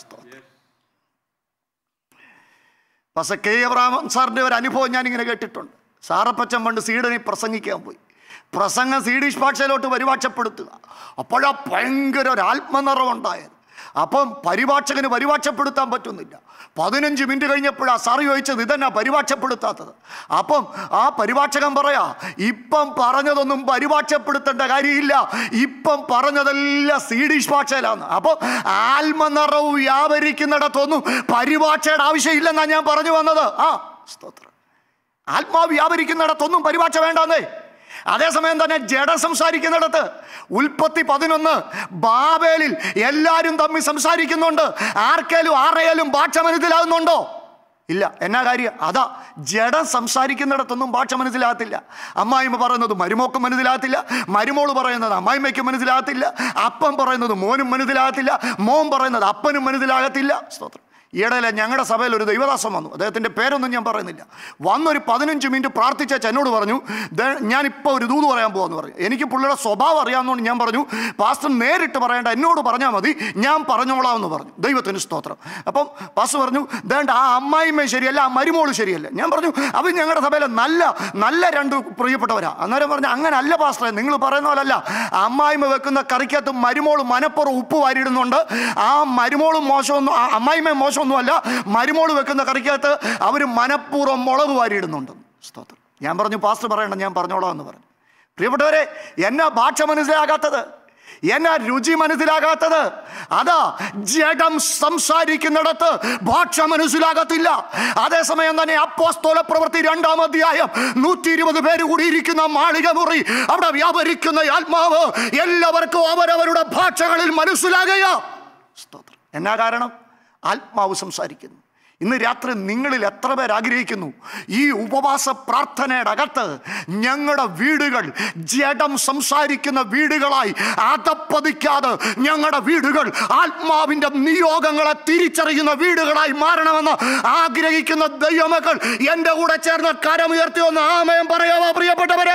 പക്ഷെ കെ എബ്രാമൻ സാറിൻ്റെ ഒരു അനുഭവം ഞാനിങ്ങനെ കേട്ടിട്ടുണ്ട് സാറപ്പച്ചൻ പണ്ട് സ്വീഡനിൽ പ്രസംഗിക്കാൻ പോയി പ്രസംഗം സ്വീഡിഷ് ഭാഷയിലോട്ട് പരിഭാഷപ്പെടുത്തുക അപ്പോഴാ ഭയങ്കര ഒരു ആത്മനിറവുണ്ടായത് അപ്പം പരിഭാഷകന് പരിഭാഷപ്പെടുത്താൻ പറ്റുന്നില്ല പതിനഞ്ച് മിനിറ്റ് കഴിഞ്ഞപ്പോഴാ സാർ ചോദിച്ചത് ഇതെന്നാ പരിഭാഷപ്പെടുത്താത്തത് അപ്പം ആ പരിഭാഷകൻ പറയാ ഇപ്പം പറഞ്ഞതൊന്നും പരിഭാഷപ്പെടുത്തേണ്ട കാര്യമില്ല ഇപ്പം പറഞ്ഞതെല്ലാം സ്വീഡിഷ് ഭാഷയിലാണ് അപ്പം ആത്മനിറവ് വ്യാപരിക്കുന്നിടത്തൊന്നും പരിഭാഷയുടെ ആവശ്യമില്ലെന്നാണ് ഞാൻ പറഞ്ഞു വന്നത് ആ സ്തോത്രം ആത്മാവ് വ്യാപരിക്കുന്നിടത്തൊന്നും പരിഭാഷ വേണ്ടെന്നേ അതേസമയം തന്നെ ജഡ സംസാരിക്കുന്നിടത്ത് ഉൽപ്പത്തി പതിനൊന്ന് ബാബേലിൽ എല്ലാവരും തമ്മിൽ സംസാരിക്കുന്നുണ്ട് ആർക്കേലും ആരെയാലും ഭാഷ മനസ്സിലാകുന്നുണ്ടോ ഇല്ല എന്നാ കാര്യം അതാ ജഡം സംസാരിക്കുന്നിടത്തൊന്നും ഭാഷ മനസ്സിലാകത്തില്ല അമ്മായിമ്മ പറയുന്നത് മരുമോക്ക് മനസ്സിലാകത്തില്ല മരുമോള് പറയുന്നത് അമ്മായിമ്മയ്ക്ക് മനസ്സിലാകത്തില്ല അപ്പം പറയുന്നത് മോനും മനസ്സിലാകത്തില്ല മോൻ പറയുന്നത് അപ്പനും മനസ്സിലാകത്തില്ല സ്തോത്രം ഈയിടയിലെ ഞങ്ങളുടെ സഭയിൽ ഒരു ദൈവദാസം വന്നു അദ്ദേഹത്തിൻ്റെ പേരൊന്നും ഞാൻ പറയുന്നില്ല വന്നൊരു പതിനഞ്ച് മിനിറ്റ് പ്രാർത്ഥിച്ച എന്നോട് പറഞ്ഞു "ദേ, ഞാനിപ്പോൾ ഒരു ദൂത് പറയാൻ പോകാമെന്ന് പറഞ്ഞു എനിക്ക് പുള്ളിയുടെ സ്വഭാവം അറിയാവുന്നതുകൊണ്ട് ഞാൻ പറഞ്ഞു പാസ്റ്റർ നേരിട്ട് പറയേണ്ട എന്നോട് പറഞ്ഞാൽ മതി ഞാൻ പറഞ്ഞോളാം എന്ന് പറഞ്ഞു ദൈവത്തിന് സ്തോത്രം അപ്പം പാസ്റ്റർ പറഞ്ഞു ദേണ്ട ആ അമ്മായിമ്മ ശരിയല്ല ആ മരുമോള് ശരിയല്ല ഞാൻ പറഞ്ഞു അവർ ഞങ്ങളുടെ സഭയിലെ നല്ല നല്ല രണ്ട് പ്രിയപ്പെട്ടവരാ അന്നേരം പറഞ്ഞു അങ്ങനെ അല്ല പാസ്റ്ററെ നിങ്ങൾ പറയുന്ന പോലല്ല അമ്മായിമ്മ വെക്കുന്ന കറിക്കകത്ത് മരുമോള് മനപ്പുറം ഉപ്പ് വാരിയിടുന്നുണ്ട് ആ മരുമോളും മോശമൊന്നും ആ അമ്മായിമ്മ മോശമൊന്നുമല്ല മരുമോള് വെക്കുന്ന കറിക്കകത്ത് അവർ മനപ്പൂർവ്വം മുളക് വാരിയിടുന്നുണ്ട് സ്തോത്രം ഞാൻ പറഞ്ഞു പാസ്റ്റർ പറയണ്ട ഞാൻ പറഞ്ഞോളാം എന്ന് പറഞ്ഞു പ്രിയപ്പെട്ടവരെ എന്നാ ഭാഷ മനസ്സിലാകാത്തത് എന്നാ രുചി മനസ്സിലാകാത്തത് അതാ ജഡം സംസാരിക്കുന്നിടത്ത് ഭാഷ മനസ്സിലാകത്തില്ല അതേസമയം തന്നെ അപ്പോസ്തോല പ്രവൃത്തി രണ്ടാം അധ്യായം നൂറ്റി ഇരുപത് പേര് കൂടി ഇരിക്കുന്ന മാളിക മുറി അവിടെ വ്യാപരിക്കുന്ന ഈ ആത്മാവ് എല്ലാവർക്കും അവരവരുടെ ഭാഷകളിൽ മനസ്സിലാകുക സ്തോത്രം എന്നാ കാരണം ആത്മാവ് സംസാരിക്കുന്നു ഇന്ന് രാത്രി നിങ്ങളിൽ എത്ര പേർ ആഗ്രഹിക്കുന്നു ഈ ഉപവാസ പ്രാർത്ഥനയുടെ അകത്ത് ഞങ്ങളുടെ വീടുകൾ ജഡം സംസാരിക്കുന്ന വീടുകളായി അതപ്പതിക്കാതെ ഞങ്ങളുടെ വീടുകൾ ആത്മാവിൻ്റെ നിയോഗങ്ങളെ തിരിച്ചറിയുന്ന വീടുകളായി മാറണമെന്ന് ആഗ്രഹിക്കുന്ന ദൈവമക്കൾ എൻ്റെ കൂടെ ചേർന്ന് കരമുയർത്തി ഒന്ന് ആമയം പറയാമോ പ്രിയപ്പെട്ടവരെ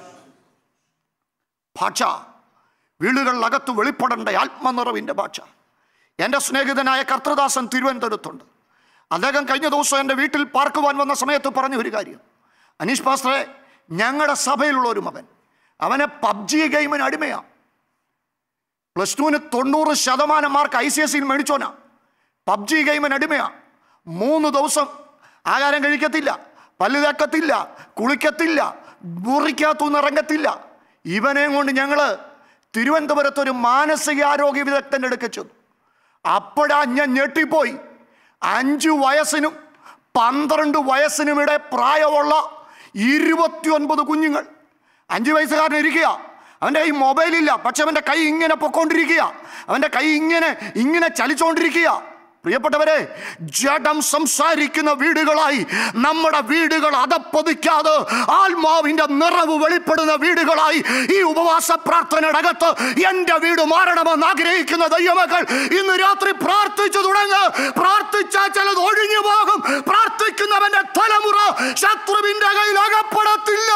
ഭാഷ വീടുകളിലകത്ത് വെളിപ്പെടേണ്ട ആത്മനിറവിൻ്റെ ഭാഷ എൻ്റെ സ്നേഹിതനായ കർത്തൃദാസൻ തിരുവനന്തപുരത്തുണ്ട് അദ്ദേഹം കഴിഞ്ഞ ദിവസം എൻ്റെ വീട്ടിൽ പാർക്കുവാൻ വന്ന സമയത്ത് പറഞ്ഞ ഒരു കാര്യം അനീഷ് പാസ്റ്ററെ ഞങ്ങളുടെ സഭയിലുള്ള ഒരു മകൻ അവനെ പബ്ജി ഗെയിമിന് അടിമയാണ് പ്ലസ് ടുവിന് തൊണ്ണൂറ് ശതമാനം മാർക്ക് ഐ സി എസ് സിയിൽ മേടിച്ചോനാ പബ്ജി ഗെയിമിന് അടിമയാ മൂന്ന് ദിവസം ആഹാരം കഴിക്കത്തില്ല പല്ല് തേക്കത്തില്ല കുളിക്കത്തില്ല മുറിക്കകത്തുനിന്ന് ഇറങ്ങത്തില്ല ഇവനെയും കൊണ്ട് ഞങ്ങൾ തിരുവനന്തപുരത്ത് ഒരു മാനസികാരോഗ്യ വിദഗ്ധൻ്റെ അടുക്ക ചെന്നു അപ്പോഴാ ഞാൻ ഞെട്ടിപ്പോയി അഞ്ചു വയസ്സിനും പന്ത്രണ്ട് വയസ്സിനുമിടെ പ്രായമുള്ള ഇരുപത്തിയൊൻപത് കുഞ്ഞുങ്ങൾ അഞ്ച് വയസ്സുകാരൻ ഇരിക്കുക അവൻ്റെ കൈ മൊബൈലില്ല പക്ഷെ അവൻ്റെ കൈ ഇങ്ങനെ പൊക്കോണ്ടിരിക്കുക അവൻ്റെ കൈ ഇങ്ങനെ ഇങ്ങനെ ചലിച്ചുകൊണ്ടിരിക്കുക പ്രിയപ്പെട്ടവരെ ജഡം സംസാരിക്കുന്ന വീടുകളായി നമ്മുടെ വീടുകൾ അതപ്പതിക്കാതെ ആത്മാവിന്റെ നിറവ് വെളിപ്പെടുന്ന വീടുകളായി ഈ ഉപവാസ പ്രാർത്ഥനയുടെ അകത്ത് എന്റെ വീട് മാറണമെന്ന് ആഗ്രഹിക്കുന്ന ദൈവമക്കൾ ഇന്ന് രാത്രി പ്രാർത്ഥിച്ചു തുടങ്ങ് പ്രാർത്ഥിച്ചാൽ ചിലത് ഒഴിഞ്ഞു പോകും പ്രാർത്ഥിക്കുന്നവന്റെ തലമുറ ശത്രുവിന്റെ കയ്യിൽ അകപ്പെടത്തില്ല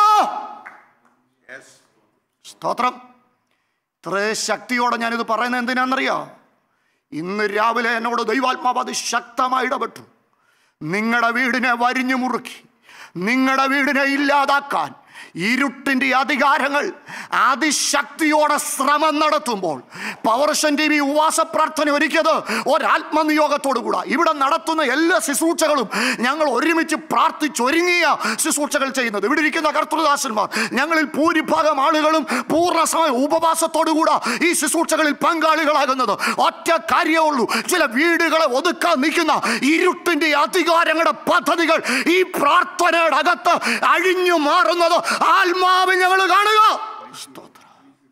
സ്തോത്രം ഇത്രേ ശക്തിയോടെ ഞാനിത് പറയുന്നത് എന്തിനാണെന്നറിയോ ഇന്ന് രാവിലെ എന്നോട് ദൈവാത്മാവ് അത് ശക്തമായി ഇടപെട്ടു നിങ്ങളുടെ വീടിനെ വരിഞ്ഞു മുറുക്കി നിങ്ങളുടെ വീടിനെ ഇല്ലാതാക്കാൻ ഇരുട്ടിൻ്റെ അധികാരങ്ങൾ അതിശക്തിയോടെ ശ്രമം നടത്തുമ്പോൾ പവർഷൻ ടി വി ഉപവാസ പ്രാർത്ഥന ഒരുക്കിയത് ഒരാത്മനിയോഗത്തോടു കൂടെ ഇവിടെ നടത്തുന്ന എല്ലാ ശുശ്രൂഷകളും ഞങ്ങൾ ഒരുമിച്ച് പ്രാർത്ഥിച്ചൊരുങ്ങിയ ശുശ്രൂഷകൾ ചെയ്യുന്നത് ഇവിടെ ഇരിക്കുന്ന കർത്തൃദാസന്മാർ ഞങ്ങളിൽ ഭൂരിഭാഗം ആളുകളും പൂർണ്ണ സമയം ഉപവാസത്തോടുകൂടെ ഈ ശുശ്രൂഷകളിൽ പങ്കാളികളാകുന്നത് ഒറ്റ കാര്യമേ ഉള്ളൂ ചില വീടുകളെ ഒതുക്കാൻ നിൽക്കുന്ന ഇരുട്ടിന്റെ അധികാരങ്ങളുടെ പദ്ധതികൾ ഈ പ്രാർത്ഥനയുടെ അകത്ത് അഴിഞ്ഞു മാറുന്നത് ആത്മാവ് ഞങ്ങൾ കാണുക സ്തോത്രം.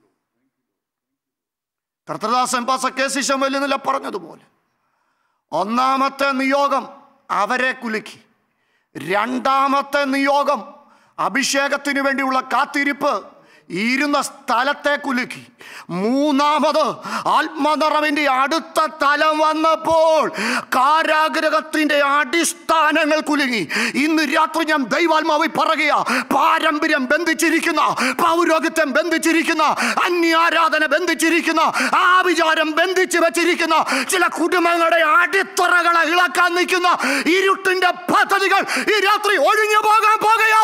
കർത്തദാസൻ പാസ കെ സി ശമലിനില പറഞ്ഞതുപോലെ ഒന്നാമത്തെ നിയോഗം അവരെ കുലുക്കി രണ്ടാമത്തെ നിയോഗം അഭിഷേകത്തിന് വേണ്ടിയുള്ള കാത്തിരിപ്പ് ഇരുന്ന സ്ഥലത്തെ കുലുക്കി മൂന്നാമത് ആത്മനിറവിന്റെ അടുത്ത തലം വന്നപ്പോൾ കാരാഗ്രഹത്തിന്റെ അടിസ്ഥാനങ്ങൾ കുലുങ്ങി ഇന്ന് രാത്രി ഞാൻ ദൈവാത്മാവി പറയുക പാരമ്പര്യം ബന്ധിച്ചിരിക്കുന്ന പൗരോഹിത്യം ബന്ധിച്ചിരിക്കുന്ന അന്യാരാധന ബന്ധിച്ചിരിക്കുന്ന ആവിചാരം ബന്ധിച്ചു വെച്ചിരിക്കുന്ന ചില കുടുംബങ്ങളുടെ അടിത്തറകളെ ഇളക്കാൻ നിൽക്കുന്ന ഇരുട്ടിന്റെ പദ്ധതികൾ ഈ രാത്രി ഒഴിഞ്ഞു പോകാൻ പോകുകയോ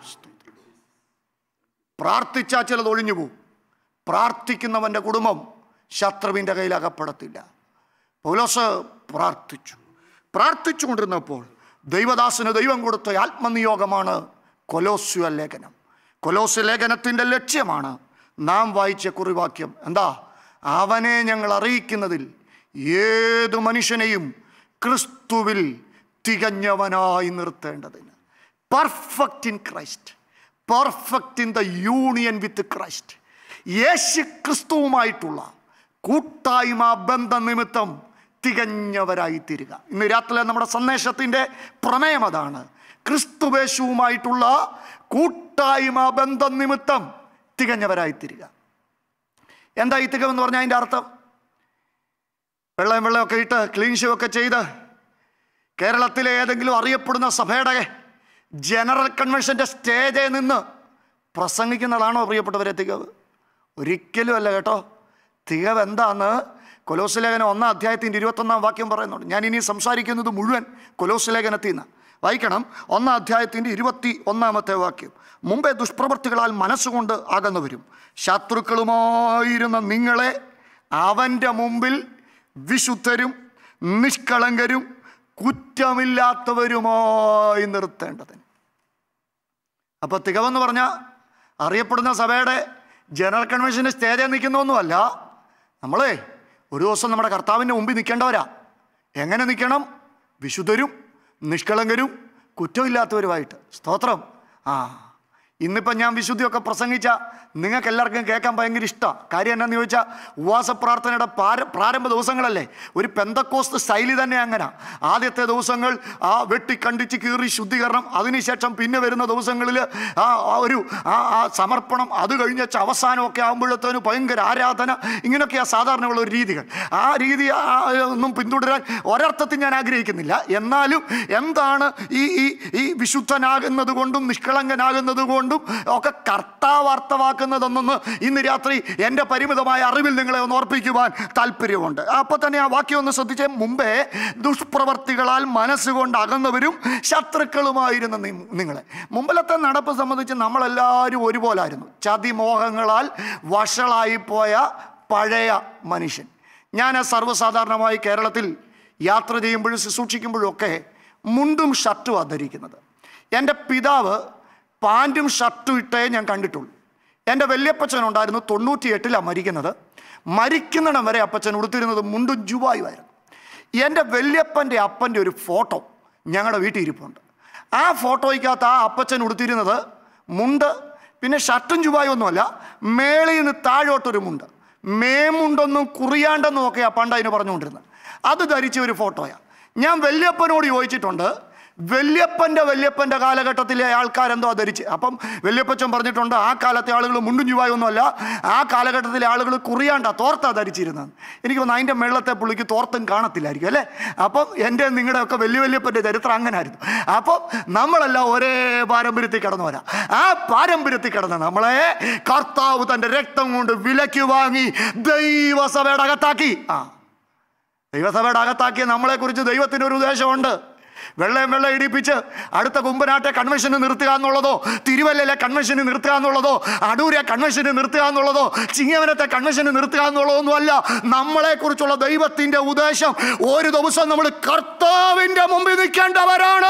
പ്രാർത്ഥിച്ചാൽ ചിലത് ഒഴിഞ്ഞു പോകും പ്രാർത്ഥിക്കുന്നവൻ്റെ കുടുംബം ശത്രുവിൻ്റെ കയ്യിൽ അകപ്പെടത്തില്ല പൗലോസ് പ്രാർത്ഥിച്ചു പ്രാർത്ഥിച്ചുകൊണ്ടിരുന്നപ്പോൾ ദൈവദാസന് ദൈവം കൊടുത്ത ആത്മനിയോഗമാണ് കൊലോസ്യ ലേഖനം കൊലോസ്യ ലേഖനത്തിൻ്റെ ലക്ഷ്യമാണ് നാം വായിച്ച കുറിവാക്യം എന്താ അവനെ ഞങ്ങൾ അറിയിക്കുന്നതിൽ ഏതു മനുഷ്യനെയും ക്രിസ്തുവിൽ തികഞ്ഞവനായി നിർത്തേണ്ടതിന് perfect in Christ perfect in the union with Christ യേശു ക്രിസ്തുവുമായിട്ടുള്ള കൂട്ടായ്മ ബന്ധ നിമിത്തം തികഞ്ഞവരായി തീരുക ഇന്ന് രാത്രിയിലെ നമ്മുടെ സന്ദേശത്തിൻ്റെ പ്രമേയം അതാണ് ക്രിസ്തുവേശുവുമായിട്ടുള്ള കൂട്ടായ്മ ബന്ധ നിമിത്തം തികഞ്ഞവരായി തീരുക എന്താ ഈ തികവെന്ന് പറഞ്ഞാൽ അതിൻ്റെ അർത്ഥം വെള്ളം വെള്ളമൊക്കെ ഇട്ട് ക്ലീൻ ഷൂ ഒക്കെ ചെയ്ത് കേരളത്തിലെ ഏതെങ്കിലും അറിയപ്പെടുന്ന സഭയുടെ ജനറൽ കൺവെൻഷൻ്റെ സ്റ്റേജിൽ നിന്ന് പ്രസംഗിക്കുന്നതാണോ പ്രിയപ്പെട്ടവരെ തികവ് ഒരിക്കലും അല്ല കേട്ടോ തികവ് എന്താന്ന് കൊലോസ് ലേഖനം ഒന്നാം അധ്യായത്തിൻ്റെ ഇരുപത്തൊന്നാം വാക്യം പറയുന്നുണ്ട് ഞാൻ ഇനി സംസാരിക്കുന്നത് മുഴുവൻ കൊലോസ് ലേഖനത്തിൽ നിന്ന് വായിക്കണം ഒന്നാം അധ്യായത്തിൻ്റെ ഇരുപത്തി ഒന്നാമത്തെ വാക്യം മുമ്പേ ദുഷ്പ്രവൃത്തികളാൽ മനസ്സുകൊണ്ട് അകന്നുവരും ശത്രുക്കളുമായിരുന്ന നിങ്ങളെ അവൻ്റെ മുമ്പിൽ വിശുദ്ധരും നിഷ്കളങ്കരും കുറ്റമില്ലാത്തവരുമായി നിർത്തേണ്ടതിന് അപ്പോൾ തികവെന്ന് പറഞ്ഞാൽ അറിയപ്പെടുന്ന സഭയുടെ ജനറൽ കൺവെൻഷന് സ്റ്റേജിൽ നിൽക്കുന്നൊന്നുമല്ല നമ്മളെ ഒരു ദിവസം നമ്മുടെ കർത്താവിൻ്റെ മുമ്പിൽ നിൽക്കേണ്ടവരാ എങ്ങനെ നിൽക്കണം വിശുദ്ധരും നിഷ്കളങ്കരും കുറ്റമില്ലാത്തവരുമായിട്ട് സ്തോത്രം ആ ഇന്നിപ്പം ഞാൻ വിശുദ്ധിയൊക്കെ പ്രസംഗിച്ച നിങ്ങൾക്ക് എല്ലാവർക്കും കേൾക്കാൻ ഭയങ്കര ഇഷ്ടമാണ് കാര്യം എന്നാന്ന് ചോദിച്ചാൽ ഉപവാസ പ്രാർത്ഥനയുടെ പാര പ്രാരംഭ ദിവസങ്ങളല്ലേ ഒരു പെന്തക്കോസ്ത് ശൈലി തന്നെ അങ്ങനെ ആദ്യത്തെ ദിവസങ്ങൾ ആ വെട്ടി കണ്ടിച്ച് കീറി ശുദ്ധീകരണം അതിനുശേഷം പിന്നെ വരുന്ന ദിവസങ്ങളിൽ ആ ആ ഒരു ആ ആ സമർപ്പണം അത് കഴിഞ്ഞ അവസാനമൊക്കെ ആകുമ്പോഴത്തേനും ഭയങ്കര ആരാധന ഇങ്ങനെയൊക്കെയാണ് സാധാരണയുള്ള ഒരു രീതികൾ ആ രീതി ആ, ഒന്നും പിന്തുടരാൻ ഒരർത്ഥത്തിൽ ഞാൻ ആഗ്രഹിക്കുന്നില്ല എന്നാലും എന്താണ് ഈ ഈ ഈ വിശുദ്ധനാകുന്നത് കൊണ്ടും നിഷ്കളങ്കനാകുന്നത് കൊണ്ടും ഒക്കെ കർത്താവാർത്ഥമാക്കുന്നതെന്നൊന്ന് ഇന്ന് രാത്രി എൻ്റെ പരിമിതമായ അറിവിൽ നിങ്ങളെ ഒന്ന് ഓർപ്പിക്കുവാൻ താല്പര്യമുണ്ട് അപ്പോൾ തന്നെ ആ വാക്യം ഒന്ന് ശ്രദ്ധിച്ചേ മുമ്പേ ദുഷ്പ്രവർത്തികളാൽ മനസ്സുകൊണ്ട് അകന്നവരും ശത്രുക്കളുമായിരുന്ന നി- നിങ്ങളെ മുമ്പിലത്തെ നടപ്പ് സംബന്ധിച്ച് നമ്മളെല്ലാവരും ഒരുപോലായിരുന്നു ചതിമോഹങ്ങളാൽ വഷളായിപ്പോയ പഴയ മനുഷ്യൻ ഞാൻ സർവ്വസാധാരണമായി കേരളത്തിൽ യാത്ര ചെയ്യുമ്പോഴും ശുശ്രൂഷിക്കുമ്പോഴും ഒക്കെ മുണ്ടും ഷർട്ടുമാണ് ധരിക്കുന്നത് എൻ്റെ പിതാവ് പാൻറ്റും ഷർട്ടും ഇട്ടേ ഞാൻ കണ്ടിട്ടുള്ളൂ എൻ്റെ വല്യപ്പച്ചനുണ്ടായിരുന്നു തൊണ്ണൂറ്റി എട്ടിലാണ് മരിക്കുന്നത് മരിക്കുന്നിടം വരെ അപ്പച്ചൻ ഉടുത്തിരുന്നത് മുണ്ടും ജുവായുമായിരുന്നു എൻ്റെ വല്യപ്പൻ്റെ അപ്പൻ്റെ ഒരു ഫോട്ടോ ഞങ്ങളുടെ വീട്ടിൽ ഇരിപ്പുണ്ട് ആ ഫോട്ടോയ്ക്കകത്ത് ആ അപ്പച്ചൻ ഉടുത്തിരുന്നത് മുണ്ട് പിന്നെ ഷർട്ടും ചുവായും ഒന്നുമല്ല മേളിൽ നിന്ന് താഴോട്ടൊരു മുണ്ട് മേമുണ്ടൊന്നും കുറിയാണ്ടെന്നും ഒക്കെയാണ് പണ്ട് അതിന് പറഞ്ഞുകൊണ്ടിരുന്നത് അത് ധരിച്ച ഒരു ഫോട്ടോയാണ് ഞാൻ വല്യപ്പനോട് ചോദിച്ചിട്ടുണ്ട് വല്യപ്പൻ്റെ വല്യപ്പൻ്റെ കാലഘട്ടത്തിലെ ആൾക്കാരെന്തോ ധരിച്ച് അപ്പം വല്യപ്പച്ചൻ പറഞ്ഞിട്ടുണ്ട് ആ കാലത്തെ ആളുകൾ മുണ്ടും ചുവായൊന്നുമല്ല ആ കാലഘട്ടത്തിലെ ആളുകൾ കുറിയാണ്ട തോർത്താ ധരിച്ചിരുന്നത് എനിക്ക് തോന്നുന്നു അതിൻ്റെ വെള്ളത്തെ പുള്ളിക്ക് തോർത്തും കാണത്തില്ലായിരിക്കും അല്ലേ അപ്പം എൻ്റെ നിങ്ങളുടെ ഒക്കെ വലിയ വല്യപ്പൻ്റെ ചരിത്രം അങ്ങനെ ആയിരുന്നു അപ്പം നമ്മളെല്ലാം ഒരേ പാരമ്പര്യത്തിൽ കടന്നവരാ ആ പാരമ്പര്യത്തിൽ കടന്ന് നമ്മളെ കർത്താവ് തൻ്റെ രക്തം കൊണ്ട് വിലക്ക് വാങ്ങി ദൈവസഭയുടെ അകത്താക്കി ആ ദൈവസഭയുടെ അകത്താക്കിയ നമ്മളെക്കുറിച്ച് ദൈവത്തിന് ഒരു ഉദ്ദേശമുണ്ട് വെള്ളയും വെള്ളം ഇടിപ്പിച്ച് അടുത്ത കുമ്പനാട്ടെ കൺവെൻഷന് നിർത്തുക എന്നുള്ളതോ തിരുവല്ലയിലെ കൺവെൻഷന് നിർത്തുക എന്നുള്ളതോ അടൂരെ കൺവെൻഷന് നിർത്തുക എന്നുള്ളതോ ചിങ്ങവനത്തെ കൺവെൻഷന് നിർത്തുക എന്നുള്ളതൊന്നും അല്ല നമ്മളെക്കുറിച്ചുള്ള ദൈവത്തിൻ്റെ ഉദ്ദേശം ഒരു ദിവസം നമ്മൾ കർത്താവിൻ്റെ മുമ്പിൽ നിൽക്കേണ്ടവരാണ്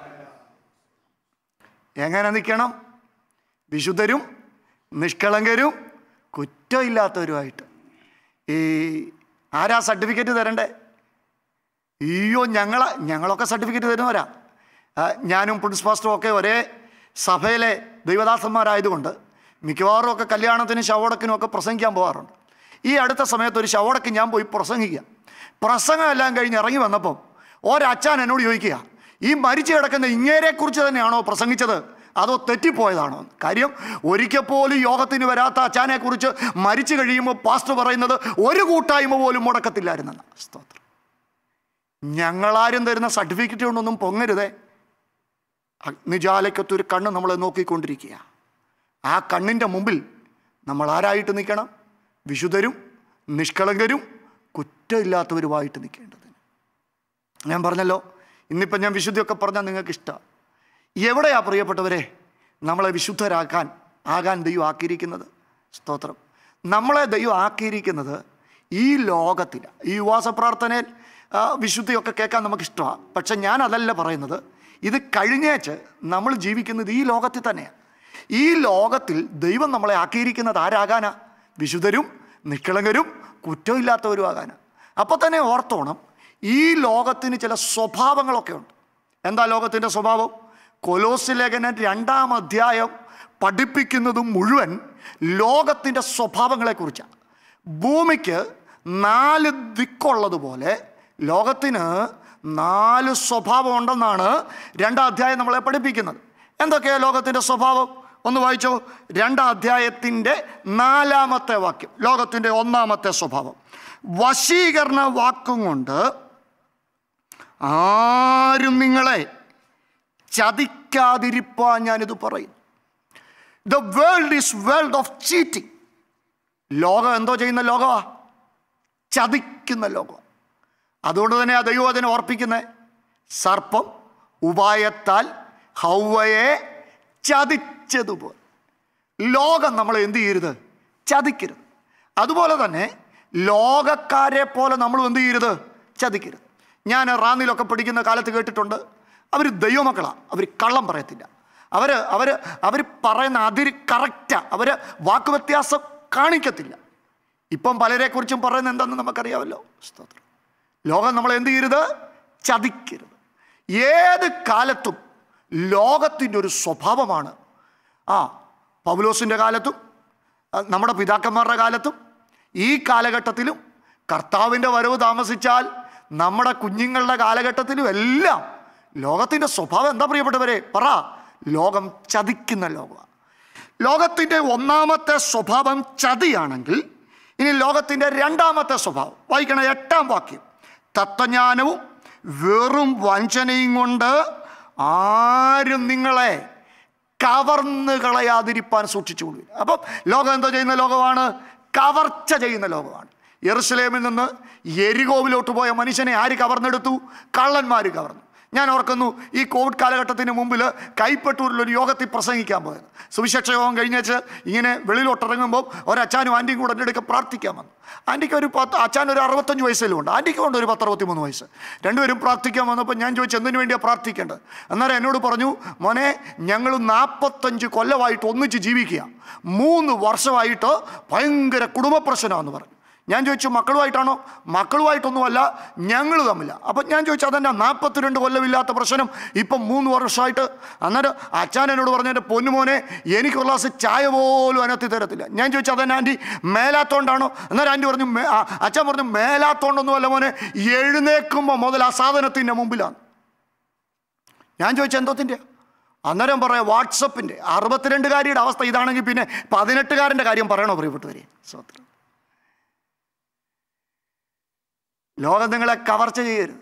എങ്ങനെ നിൽക്കണം വിശുദ്ധരും നിഷ്കളങ്കരും കുറ്റമില്ലാത്തവരുമായിട്ട് ഈ ആരാ സർട്ടിഫിക്കറ്റ് തരണ്ടേ അയ്യോ ഞങ്ങളെ ഞങ്ങളൊക്കെ സർട്ടിഫിക്കറ്റ് തരുന്നവരാ ആ, ഞാനും പ്രിൻസ് പാസ്റ്ററും ഒക്കെ ഒരേ സഭയിലെ ദൈവദാസന്മാരായതുകൊണ്ട് മിക്കവാറും ഒക്കെ കല്യാണത്തിനും ശവടക്കിനും ഒക്കെ പ്രസംഗിക്കാൻ പോകാറുണ്ട് ഈ അടുത്ത സമയത്ത് ഒരു ശവടക്ക് ഞാൻ പോയി പ്രസംഗിക്കുക പ്രസംഗം എല്ലാം കഴിഞ്ഞ് ഇറങ്ങി വന്നപ്പം ഒരച്ഛൻ എന്നോട് ചോദിക്കുക ഈ മരിച്ചു കിടക്കുന്ന ഇങ്ങേരെക്കുറിച്ച് തന്നെയാണോ പ്രസംഗിച്ചത് അതോ തെറ്റിപ്പോയതാണോ കാര്യം ഒരിക്കൽ പോലും യോഗത്തിന് വരാത്ത അച്ഛനെ കുറിച്ച് മരിച്ചു കഴിയുമ്പോൾ പാസ്റ്റർ പറയുന്നത് ഒരു കൂട്ടായ്മ പോലും മുടക്കത്തില്ലായിരുന്നെന്ന് സ്തോത്രം ഞങ്ങളാരും തരുന്ന സർട്ടിഫിക്കറ്റ് കൊണ്ടൊന്നും പൊങ്ങരുതേ അഗ്നിജാലയ്ക്കത്തൊരു കണ്ണ് നമ്മളെ നോക്കിക്കൊണ്ടിരിക്കുക ആ കണ്ണിൻ്റെ മുമ്പിൽ നമ്മൾ ആരായിട്ട് നിൽക്കണം വിശുദ്ധരും നിഷ്കളങ്കരും കുറ്റമില്ലാത്തവരുമായിട്ട് നിൽക്കേണ്ടതിന് ഞാൻ പറഞ്ഞല്ലോ ഇന്നിപ്പം ഞാൻ വിശുദ്ധിയൊക്കെ പറഞ്ഞാൽ നിങ്ങൾക്ക് ഇഷ്ടമാണ് എവിടെയാ പ്രിയപ്പെട്ടവരെ നമ്മളെ വിശുദ്ധരാക്കാൻ ആകാൻ ദൈവം ആക്കിയിരിക്കുന്നത് സ്തോത്രം നമ്മളെ ദൈവം ആക്കിയിരിക്കുന്നത് ഈ ലോകത്തിൽ ഈ ഉപവാസ പ്രാർത്ഥനയിൽ ആ, വിശുദ്ധിയൊക്കെ കേൾക്കാൻ നമുക്ക് ഇഷ്ടമാണ് പക്ഷെ ഞാൻ അതല്ല പറയുന്നത് ഇത് കഴിഞ്ഞേച്ച് നമ്മൾ ജീവിക്കുന്നത് ഈ ലോകത്തിൽ തന്നെയാണ് ഈ ലോകത്തിൽ ദൈവം നമ്മളെ ആക്കിയിരിക്കുന്നത് ആരാകാനാ വിശുദ്ധരും നിഷ്കളങ്കരും കുറ്റമില്ലാത്തവരും ആകാനാ അപ്പോൾ തന്നെ ഓർത്തോണം ഈ ലോകത്തിന് ചില സ്വഭാവങ്ങളൊക്കെ ഉണ്ട് എന്താ ലോകത്തിൻ്റെ സ്വഭാവം കൊലോസ് ലേഖനം രണ്ടാം അധ്യായം പഠിപ്പിക്കുന്നതും മുഴുവൻ ലോകത്തിൻ്റെ സ്വഭാവങ്ങളെക്കുറിച്ചാണ് ഭൂമിക്ക് നാല് ദിക്കുള്ളതുപോലെ ലോകത്തിന് നാല് സ്വഭാവം ഉണ്ടെന്നാണ് രണ്ടാം അധ്യായം നമ്മളെ പഠിപ്പിക്കുന്നത് എന്തൊക്കെയാണ് ലോകത്തിൻ്റെ സ്വഭാവം ഒന്ന് വായിച്ചോ രണ്ടാം അധ്യായത്തിൻ്റെ നാലാമത്തെ വാക്യം ലോകത്തിൻ്റെ ഒന്നാമത്തെ സ്വഭാവം വശീകരണ വാക്കും കൊണ്ട് ആരും നിങ്ങളെ ചതിക്കാതിരിപ്പാൻ ഞാനിത് പറയും the world is world of cheating ലോകം എന്തോ ചെയ്യുന്ന ലോകമാ ചതിക്കുന്ന ലോകം അതുകൊണ്ട് തന്നെ ആ ദൈവം അതിനെ ഓർപ്പിക്കുന്നത് സർപ്പം ഉപായത്താൽ ഹൗവയെ ചതിച്ചതുപോലെ ലോകം നമ്മളെ എന്ത് ചെയ്യരുത് ചതിക്കരുത് അതുപോലെ തന്നെ ലോകക്കാരെ പോലെ നമ്മൾ എന്ത് ചെയ്യരുത് ചതിക്കരുത് ഞാൻ റാന്നിലൊക്കെ പഠിക്കുന്ന കാലത്ത് കേട്ടിട്ടുണ്ട് അവർ ദൈവമക്കളാണ് അവർ കള്ളം പറയത്തില്ല അവർ അവർ അവർ പറയുന്ന അതിര് കറക്റ്റാണ് അവർ വാക്കുവ്യത്യാസം കാണിക്കത്തില്ല ഇപ്പം പലരെക്കുറിച്ചും പറയുന്നത് എന്താണെന്ന് നമുക്കറിയാമല്ലോ സ്തോത്രം ലോകം നമ്മളെ എന്ത് ചെയ്യരുത് ചതിക്കരുത് ഏത് കാലത്തും ലോകത്തിൻ്റെ ഒരു സ്വഭാവമാണ് ആ പൗലോസിൻ്റെ കാലത്തും ആ, നമ്മുടെ പിതാക്കന്മാരുടെ കാലത്തും ഈ കാലഘട്ടത്തിലും കർത്താവിൻ്റെ വരവ് താമസിച്ചാൽ നമ്മുടെ കുഞ്ഞുങ്ങളുടെ കാലഘട്ടത്തിലും എല്ലാം ലോകത്തിൻ്റെ സ്വഭാവം എന്താ പ്രിയപ്പെട്ടവരെ പറ ലോകം ചതിക്കുന്ന ലോകമാണ് ലോകത്തിൻ്റെ ഒന്നാമത്തെ സ്വഭാവം ചതിയാണെങ്കിൽ ഇനി ലോകത്തിൻ്റെ രണ്ടാമത്തെ സ്വഭാവം വായിക്കണ എട്ടാം വാക്യം തത്വജ്ഞാനവും വെറും വഞ്ചനയും കൊണ്ട് ആരും നിങ്ങളെ കവർന്ന് കളയാതിരിപ്പാൻ സൂക്ഷിച്ചുകൊള്ളു അപ്പം ലോകം എന്തോ ചെയ്യുന്ന ലോകമാണ് കവർച്ച ചെയ്യുന്ന ലോകമാണ് യെറുസലേമിൽ നിന്ന് എരികോവിലോട്ട് പോയ മനുഷ്യനെ ആര് കവർന്നെടുത്തു കള്ളന്മാർ കവർന്നു ഞാൻ ഓർക്കുന്നു ഈ കോവിഡ് കാലഘട്ടത്തിന് മുമ്പിൽ കൈപ്പറ്റൂരിൽ ഒരു യോഗത്തിൽ പ്രസംഗിക്കാൻ പോയത് സുവിശേഷ യോഗം കഴിഞ്ഞേച്ച് ഇങ്ങനെ വെളിയിലോട്ടിറങ്ങുമ്പോൾ ഒരച്ചാനും ആൻറ്റിയും കൂടെ എൻ്റെ അടുക്ക പ്രാർത്ഥിക്കാൻ വന്നു ആൻറ്റിക്ക് ഒരു പത്ത് അച്ഛൻ ഒരു അറുപത്തഞ്ച് വയസ്സിലും ഉണ്ട് ആൻറ്റിക്ക് ഉണ്ട് ഒരു പത്തറുപത്തിമൂന്ന് വയസ്സ് രണ്ടുപേരും പ്രാർത്ഥിക്കാൻ വന്നപ്പോൾ ഞാൻ ചോദിച്ചു എന്തിനു വേണ്ടിയാണ് പ്രാർത്ഥിക്കേണ്ടത് അന്നേരം എന്നോട് പറഞ്ഞു മോനെ ഞങ്ങൾ നാൽപ്പത്തഞ്ച് കൊല്ലമായിട്ട് ഒന്നിച്ച് ജീവിക്കുക മൂന്ന് വർഷമായിട്ട് ഭയങ്കര കുടുംബ പ്രശ്നമാണെന്ന് പറഞ്ഞു ഞാൻ ചോദിച്ചു മക്കളുമായിട്ടാണോ മക്കളുമായിട്ടൊന്നുമല്ല ഞങ്ങൾ തമ്മില്ല അപ്പം ഞാൻ ചോദിച്ചു അതെന്നാ നാൽപ്പത്തിരണ്ട് കൊല്ലമില്ലാത്ത പ്രശ്നം ഇപ്പം മൂന്ന് വർഷമായിട്ട് അന്നേരം അച്ഛൻ എന്നോട് പറഞ്ഞു എൻ്റെ പൊന്നുമോനെ എനിക്ക് ഒരു ഗ്ലാസ് ചായ പോലും അതിനകത്ത് തരത്തില്ല ഞാൻ ചോദിച്ചു അതെന്നാ ആൻറ്റി മേലാത്തോണ്ടാണോ അന്നേരം ആൻറ്റി പറഞ്ഞു "മേ- ആ, അച്ഛൻ പറഞ്ഞു മേലാത്തോണ്ടൊന്നുമല്ല മോനെ എഴുന്നേൽക്കുമ്പോൾ മുതൽ ആ സാധനത്തിൻ്റെ മുമ്പിലാണ് ഞാൻ ചോദിച്ചു എന്തോത്തിൻ്റെ അന്നേരം പറയാം വാട്സപ്പിൻ്റെ അറുപത്തിരണ്ടുകാരിയുടെ അവസ്ഥ ഇതാണെങ്കിൽ പിന്നെ പതിനെട്ടുകാരൻ്റെ കാര്യം പറയണോ പ്രിയപ്പെട്ടവരെ സ്വത്രം ലോകം നിങ്ങളെ കവർച്ച ചെയ്യരുത്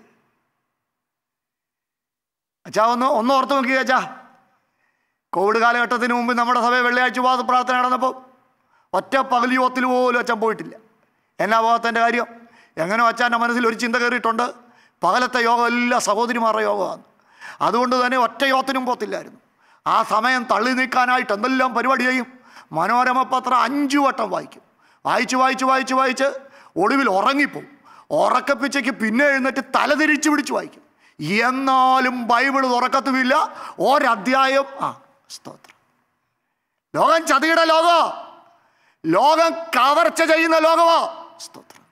അച്ഛാ ഒന്ന് ഒന്ന് ഓർത്ത് നോക്കി അച്ഛാ കോവിഡ് കാലഘട്ടത്തിന് മുമ്പ് നമ്മുടെ സഭയിൽ വെള്ളിയാഴ്ച ഉപവാസ പ്രാർത്ഥന നടന്നപ്പോൾ ഒറ്റ പകൽ യുവത്തിൽ പോലും അച്ഛൻ പോയിട്ടില്ല എന്നാ പോകാത്തതിൻ്റെ കാര്യം എങ്ങനെ അച്ഛൻ്റെ മനസ്സിൽ ഒരു ചിന്ത കയറിയിട്ടുണ്ട് പകലത്തെ യോഗം എല്ലാ സഹോദരിമാരുടെ യോഗമാണ് അതുകൊണ്ട് തന്നെ ഒറ്റ യോഗത്തിനും പോത്തില്ലായിരുന്നു ആ സമയം തള്ളി നീക്കാനായിട്ട് എന്തെല്ലാം പരിപാടി ചെയ്യും മനോരമ പത്രം അഞ്ചു വട്ടം വായിക്കും വായിച്ച് വായിച്ച് വായിച്ച് വായിച്ച് ഒടുവിൽ ഉറങ്ങിപ്പോവും ഉറക്കപ്പിച്ചയ്ക്ക് പിന്നെ എഴുന്നേറ്റ് തലതിരിച്ച് പിടിച്ച് വായിക്കും എന്നാലും ബൈബിൾ തുറക്കത്തുമില്ല ഒരധ്യായം ആ സ്തോത്രം ലോകം ചതിയുടെ ലോകോ ലോകം കവർച്ച ചെയ്യുന്ന ലോകമോ സ്തോത്രം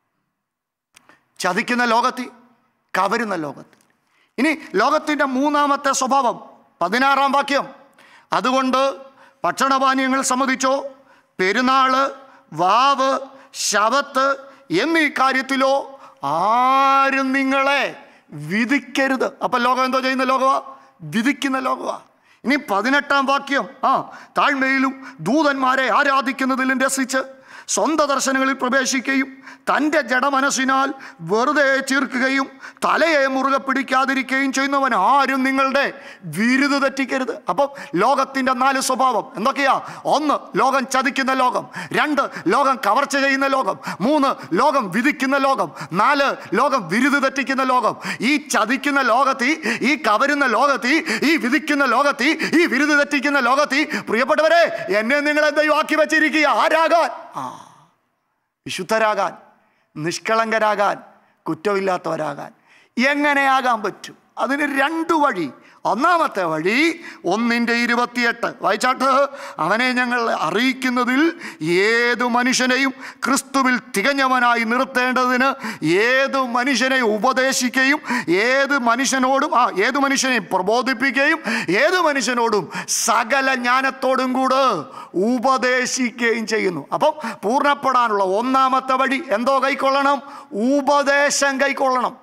ചതിക്കുന്ന ലോകത്തിൽ കവരുന്ന ലോകത്തിൽ ഇനി ലോകത്തിൻ്റെ മൂന്നാമത്തെ സ്വഭാവം പതിനാറാം വാക്യം അതുകൊണ്ട് ഭക്ഷണപാനീയങ്ങൾ സംബന്ധിച്ചോ പെരുന്നാള് വാവ് ശവത്ത് എന്നീ കാര്യത്തിലോ ആരും നിങ്ങളെ വിധിക്കരുത് അപ്പം ലോകം എന്തോ ചെയ്യുന്ന ലോകമാ വിധിക്കുന്ന ലോകമാ ഇനി പതിനെട്ടാം വാക്യം ആ താഴ്മയിലും ദൂതന്മാരെ ആരാധിക്കുന്നതിലും രസിച്ച് സ്വന്തം ദർശനങ്ങളിൽ പ്രവേശിക്കുകയും തൻ്റെ ജഡമനസ്സിനാൽ വെറുതെ ചീർക്കുകയും തലയെ മുറുകെ പിടിക്കാതിരിക്കുകയും ചെയ്യുന്നവൻ ആരും നിങ്ങളുടെ വിരുത് തെറ്റിക്കരുത് അപ്പം ലോകത്തിൻ്റെ നാല് സ്വഭാവം എന്തൊക്കെയാ ഒന്ന് ലോകം ചതിക്കുന്ന ലോകം രണ്ട് ലോകം കവർച്ച ചെയ്യുന്ന ലോകം മൂന്ന് ലോകം വിധിക്കുന്ന ലോകം നാല് ലോകം വിരുത് തെറ്റിക്കുന്ന ലോകം ഈ ചതിക്കുന്ന ലോകത്തിൽ ഈ കവരുന്ന ലോകത്തിൽ ഈ വിധിക്കുന്ന ലോകത്തിൽ ഈ വിരുത് തെറ്റിക്കുന്ന ലോകത്തിൽ പ്രിയപ്പെട്ടവരെ എന്നെ നിങ്ങളെ ദൈവമാക്കി വെച്ചിരിക്കുക ആരാകാൻ ആ വിശുദ്ധരാകാൻ നിഷ്കളങ്കരാകാൻ കുറ്റമില്ലാത്തവരാകാൻ എങ്ങനെയാകാൻ പറ്റും അതിന് രണ്ടു വഴി ഒന്നാമത്തെ വഴി ഒന്നിൻ്റെ ഇരുപത്തിയെട്ട് വായിച്ചാട്ട് അവനെ ഞങ്ങൾ അറിയിക്കുന്നതിൽ ഏതു മനുഷ്യനെയും ക്രിസ്തുവിൽ തികഞ്ഞവനായി നിർത്തേണ്ടതിന് ഏതു മനുഷ്യനെയും ഉപദേശിക്കുകയും ഏത് മനുഷ്യനോടും ആ ഏതു മനുഷ്യനെയും പ്രബോധിപ്പിക്കുകയും ഏത് മനുഷ്യനോടും സകല ജ്ഞാനത്തോടും കൂടെ ഉപദേശിക്കുകയും ചെയ്യുന്നു അപ്പം പൂർണ്ണപ്പെടാനുള്ള ഒന്നാമത്തെ വഴി എന്തോ കൈക്കൊള്ളണം ഉപദേശം കൈക്കൊള്ളണം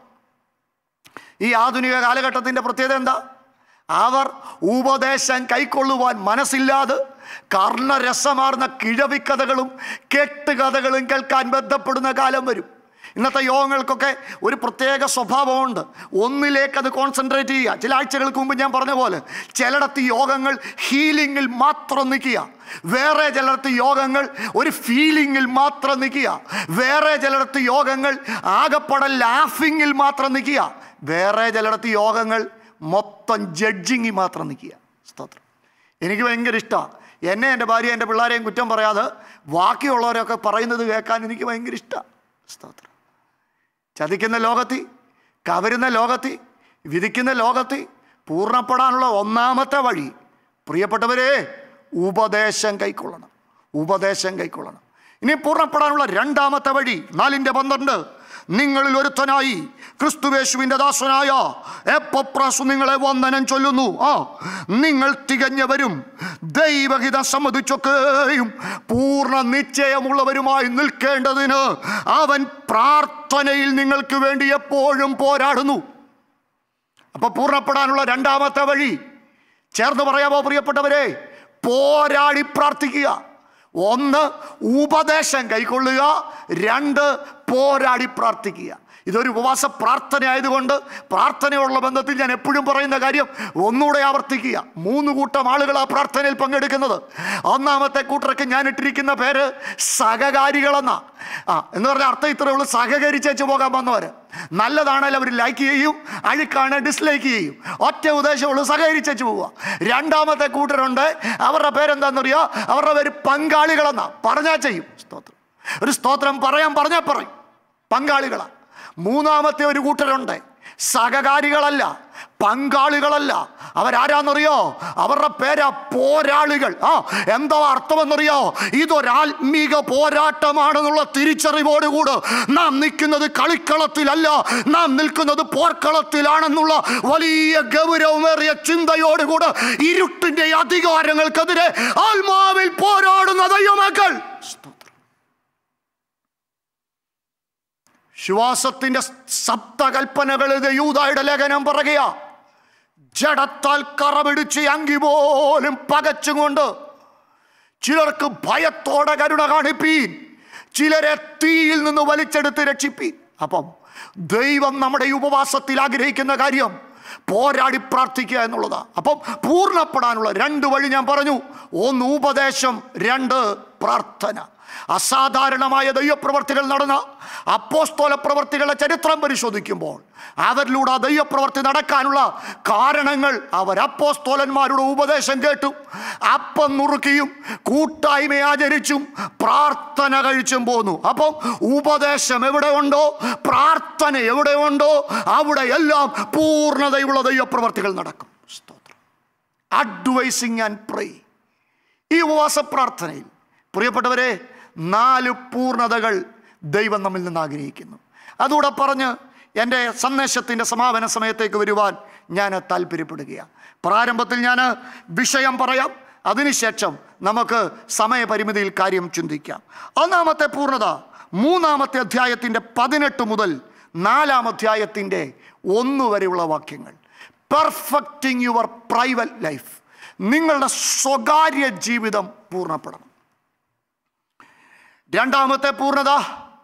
ഈ ആധുനിക കാലഘട്ടത്തിൻ്റെ പ്രത്യേകത എന്താ അവർ ഉപദേശം കൈക്കൊള്ളുവാൻ മനസ്സില്ലാതെ കർണരസമാർന്ന കിഴവിക്കഥകളും കെട്ടുകഥകളും കേൾക്കാൻ ബന്ധപ്പെടുന്ന കാലം വരും ഇന്നത്തെ യോഗങ്ങൾക്കൊക്കെ ഒരു പ്രത്യേക സ്വഭാവമുണ്ട് ഒന്നിലേക്ക് അത് കോൺസെൻട്രേറ്റ് ചെയ്യുക ചില ആഴ്ചകൾക്ക് മുമ്പ് ഞാൻ പറഞ്ഞ പോലെ ചിലയിടത്ത് യോഗങ്ങൾ ഹീലിങ്ങിൽ മാത്രം നിൽക്കുക വേറെ ചിലയിടത്ത് യോഗങ്ങൾ ഒരു ഫീലിങ്ങിൽ മാത്രം നിൽക്കുക വേറെ ചിലയിടത്ത് യോഗങ്ങൾ ആകപ്പട ലാഫിങ്ങിൽ മാത്രം നിൽക്കുക വേറെ ചിലയിടത്ത് യോഗങ്ങൾ മൊത്തം ജഡ്ജിങ്ങിൽ മാത്രം നിൽക്കുക സ്തോത്രം എനിക്ക് ഭയങ്കര ഇഷ്ടമാണ് എന്നെ എൻ്റെ ഭാര്യ എൻ്റെ പിള്ളേരെയും കുറ്റം പറയാതെ ബാക്കിയുള്ളവരൊക്കെ പറയുന്നത് കേൾക്കാൻ എനിക്ക് ഭയങ്കര ഇഷ്ടമാണ് സ്തോത്രം ചതിക്കുന്ന ലോകത്തിൽ കവരുന്ന ലോകത്തിൽ വിധിക്കുന്ന ലോകത്തിൽ പൂർണ്ണപ്പെടാനുള്ള ഒന്നാമത്തെ വഴി പ്രിയപ്പെട്ടവരെ ഉപദേശം കൈക്കൊള്ളണം ഉപദേശം കൈക്കൊള്ളണം ഇനി പൂർണ്ണപ്പെടാനുള്ള രണ്ടാമത്തെ വഴി നാലിൻ്റെ പന്ത്രണ്ട് നിങ്ങളിൽ ഒരുത്തനായി ക്രിസ്തുവേശുവിൻ്റെ ദാസനായ എപ്പപ്രാസു നിങ്ങളെ വന്ദനം ചൊല്ലുന്നു ആ നിങ്ങൾ തികഞ്ഞവരും ദൈവഹിതം സമ്മതിച്ചൊക്കെയും പൂർണ്ണ നിശ്ചയമുള്ളവരുമായി നിൽക്കേണ്ടതിന് അവൻ പ്രാർത്ഥനയിൽ നിങ്ങൾക്ക് വേണ്ടി എപ്പോഴും പോരാടുന്നു അപ്പൊ പൂർണ്ണപ്പെടാനുള്ള രണ്ടാമത്തെ വഴി ചേർന്ന് പറയാമോ പ്രിയപ്പെട്ടവരെ പോരാടി പ്രാർത്ഥിക്കുക ഒന്ന് ഉപദേശം കൈക്കൊള്ളുക രണ്ട് പോരാടി പ്രാർത്ഥിക്കുക ഇതൊരു ഉപവാസ പ്രാർത്ഥന ആയതുകൊണ്ട് പ്രാർത്ഥനയുള്ള ബന്ധത്തിൽ ഞാൻ എപ്പോഴും പറയുന്ന കാര്യം ഒന്നുകൂടെ ആവർത്തിക്കുക മൂന്ന് കൂട്ടം ആളുകൾ ആ പ്രാർത്ഥനയിൽ പങ്കെടുക്കുന്നത് ഒന്നാമത്തെ കൂട്ടർക്ക് ഞാൻ ഇട്ടിരിക്കുന്ന പേര് സഹകാരികളെന്ന ആ എന്ന് പറഞ്ഞ അർത്ഥം ഇത്രയേ ഉള്ളൂ സഹകരിച്ചേച്ച് പോകാൻ വന്നവർ നല്ലതാണെങ്കിൽ അവർ ലൈക്ക് ചെയ്യും അഴുക്കാണ് ഡിസ്ലൈക്ക് ചെയ്യും ഒറ്റ ഉദ്ദേശമുള്ളൂ സഹകരിച്ചു പോവുക രണ്ടാമത്തെ കൂട്ടരുണ്ട് അവരുടെ പേരെന്താണെന്നറിയോ അവരുടെ പേര് പങ്കാളികളെന്നാ പറഞ്ഞാൽ ചെയ്യും സ്തോത്രം ഒരു സ്തോത്രം പറയാൻ പറഞ്ഞാൽ പറയും പങ്കാളികളാ മൂന്നാമത്തെ ഒരു കൂട്ടരുണ്ട് സഹകാരികളല്ല പങ്കാളികളല്ല അവരാരാന്നറിയോ അവരുടെ പേരാ പോരാളികൾ ആ എന്തോ അർത്ഥമെന്നറിയോ ഇതൊരാത്മീക പോരാട്ടമാണെന്നുള്ള തിരിച്ചറിവോടുകൂട് നാം നിൽക്കുന്നത് കളിക്കളത്തിലല്ല നാം നിൽക്കുന്നത് പോർക്കളത്തിലാണെന്നുള്ള വലിയ ഗൗരവമേറിയ ചിന്തയോടുകൂട് ഇരുട്ടിന്റെ അധികാരങ്ങൾക്കെതിരെ ആത്മാവിൽ പോരാടുന്ന ദൈവമക്കൾ സ്തോത്രം ശ്വാസത്തിന്റെ സപ്തകൽപ്പനകളിൽ യൂതായുടെ ലേഖനം പറയുക ജഡത്താൽ കറപിടിച്ച് അങ്കി പോലും പകച്ചുകൊണ്ട് ചിലർക്ക് ഭയത്തോടെ കരുണ കാണിപ്പീൻ ചിലരെ തീയിൽ നിന്ന് വലിച്ചെടുത്ത് രക്ഷിപ്പീൻ അപ്പം ദൈവം നമ്മുടെ ഈ ഉപവാസത്തിൽ ആഗ്രഹിക്കുന്ന കാര്യം പോരാടി പ്രാർത്ഥിക്കുക എന്നുള്ളതാ അപ്പം പൂർണ്ണപ്പെടാനുള്ള രണ്ട് വഴി ഞാൻ പറഞ്ഞു ഒന്ന് ഉപദേശം രണ്ട് പ്രാർത്ഥന അസാധാരണമായ ദൈവപ്രവർത്തികൾ നടന്ന അപ്പോസ്തോല പ്രവർത്തികളുടെ ചരിത്രം പരിശോധിക്കുമ്പോൾ അവരിലൂടെ ആ ദൈവപ്രവർത്തി നടക്കാനുള്ള കാരണങ്ങൾ അവർ അപ്പോസ്തോലന്മാരുടെ ഉപദേശം കേട്ടു അപ്പം നുറുക്കിയും കൂട്ടായ്മ ആചരിച്ചും പ്രാർത്ഥന കഴിച്ചും പോന്നു അപ്പം ഉപദേശം എവിടെ ഉണ്ടോ പ്രാർത്ഥന എവിടെ ഉണ്ടോ അവിടെ എല്ലാം പൂർണ്ണതയുള്ള ദൈവപ്രവർത്തികൾ നടക്കും സ്തോത്രം അഡ്വൈസിങ് ആൻഡ് പ്രേ ഈ ഉപവാസ പ്രാർത്ഥനയിൽ പ്രിയപ്പെട്ടവരെ നാല് പൂർണ്ണതകൾ ദൈവം നമ്മിൽ നിന്ന് ആഗ്രഹിക്കുന്നു അതുകൂടെ പറഞ്ഞ് എൻ്റെ സന്ദേശത്തിൻ്റെ സമാപന സമയത്തേക്ക് വരുവാൻ ഞാൻ താല്പര്യപ്പെടുകയാണ് പ്രാരംഭത്തിൽ ഞാൻ വിഷയം പറയാം അതിനുശേഷം നമുക്ക് സമയപരിമിതിയിൽ കാര്യം ചിന്തിക്കാം ഒന്നാമത്തെ പൂർണ്ണത മൂന്നാമത്തെ അധ്യായത്തിൻ്റെ പതിനെട്ട് മുതൽ നാലാം അധ്യായത്തിൻ്റെ ഒന്ന് വരെയുള്ള വാക്യങ്ങൾ പെർഫെക്റ്റിംഗ് യുവർ പ്രൈവറ്റ് ലൈഫ് നിങ്ങളുടെ സ്വകാര്യ ജീവിതം പൂർണ്ണപ്പെടണം രണ്ടാമത്തെ പൂർണ്ണത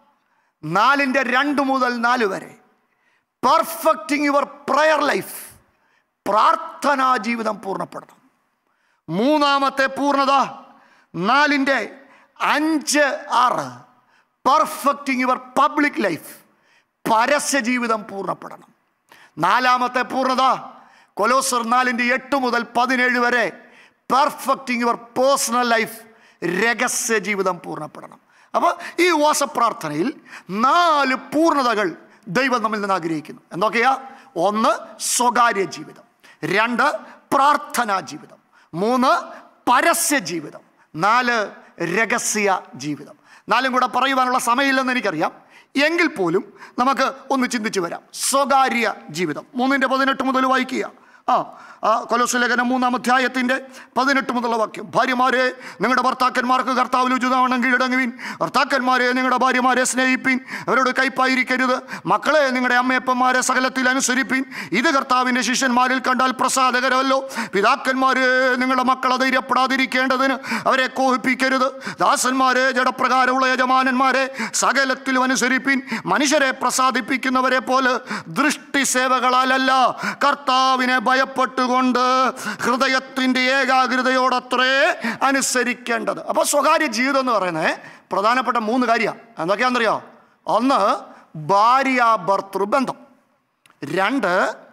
നാലിൻ്റെ രണ്ട് മുതൽ നാല് വരെ പെർഫെക്റ്റിംഗ് യുവർ പ്രയർ ലൈഫ് പ്രാർത്ഥനാ ജീവിതം പൂർണ്ണപ്പെടണം മൂന്നാമത്തെ പൂർണ്ണത നാലിൻ്റെ അഞ്ച് ആറ് പെർഫെക്റ്റിംഗ് യുവർ പബ്ലിക് ലൈഫ് പരസ്യ ജീവിതം പൂർണ്ണപ്പെടണം നാലാമത്തെ പൂർണ്ണത കൊലോസർ നാലിൻ്റെ എട്ട് മുതൽ പതിനേഴ് വരെ പെർഫെക്റ്റിംഗ് യുവർ പേഴ്സണൽ ലൈഫ് രഹസ്യ ജീവിതം പൂർണ്ണപ്പെടണം അപ്പോൾ ഈ ഉപവാസ പ്രാർത്ഥനയിൽ നാല് പൂർണ്ണതകൾ ദൈവം നമ്മിൽ നിന്ന് ആഗ്രഹിക്കുന്നു എന്തൊക്കെയാ ഒന്ന് സ്വകാര്യ ജീവിതം രണ്ട് പ്രാർത്ഥനാ ജീവിതം മൂന്ന് പരസ്യ ജീവിതം നാല് രഹസ്യ ജീവിതം നാലും കൂടെ പറയുവാനുള്ള സമയമില്ലെന്ന് എനിക്കറിയാം എങ്കിൽ പോലും നമുക്ക് ഒന്ന് ചിന്തിച്ചു വരാം സ്വകാര്യ ജീവിതം മൂന്നിൻ്റെ പതിനെട്ട് മുതൽ വായിക്കുക ആ ആ കൊലോസുലേഖനം മൂന്നാം അധ്യായത്തിൻ്റെ പതിനെട്ട് മുതലുള്ള വാക്യം ഭാര്യമാരെ നിങ്ങളുടെ ഭർത്താക്കന്മാർക്ക് കർത്താവിൽ ഉചിതമാണെങ്കിൽ കീഴടങ്ങുവിൻ ഭർത്താക്കന്മാരെ നിങ്ങളുടെ ഭാര്യമാരെ സ്നേഹിപ്പിൻ അവരോട് കൈപ്പായിരിക്കരുത് മക്കളെ നിങ്ങളുടെ അമ്മയപ്പന്മാരെ സകലത്തിൽ അനുസരിപ്പിൻ ഇത് കർത്താവിൻ്റെ ശിഷ്യന്മാരിൽ കണ്ടാൽ പ്രസാദകരമല്ലോ പിതാക്കന്മാരെ നിങ്ങളുടെ മക്കളെ ധൈര്യപ്പെടാതിരിക്കേണ്ടതിന് അവരെ കോഹിപ്പിക്കരുത് ദാസന്മാരെ ജഡപ്രകാരമുള്ള യജമാനന്മാരെ സകലത്തിലും അനുസരിപ്പിൻ മനുഷ്യരെ പ്രസാദിപ്പിക്കുന്നവരെ പോലെ ദൃഷ്ടി സേവകളാലല്ല കർത്താവിനെ ഭയപ്പെട്ടുകൊണ്ട് ഹൃദയത്തിൻ്റെ ഏകാഗ്രതയോടത്രേ അനുസരിക്കേണ്ടത് അപ്പോൾ സ്വകാര്യ ജീവിതം എന്ന് പറയുന്നത് പ്രധാനപ്പെട്ട മൂന്ന് കാര്യമാണ് എന്തൊക്കെയാണെന്നറിയോ ഒന്ന് ഭാര്യ ഭർത്തൃ ബന്ധം രണ്ട്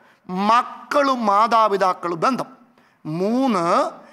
മക്കളും മാതാപിതാക്കളും ബന്ധം മൂന്ന്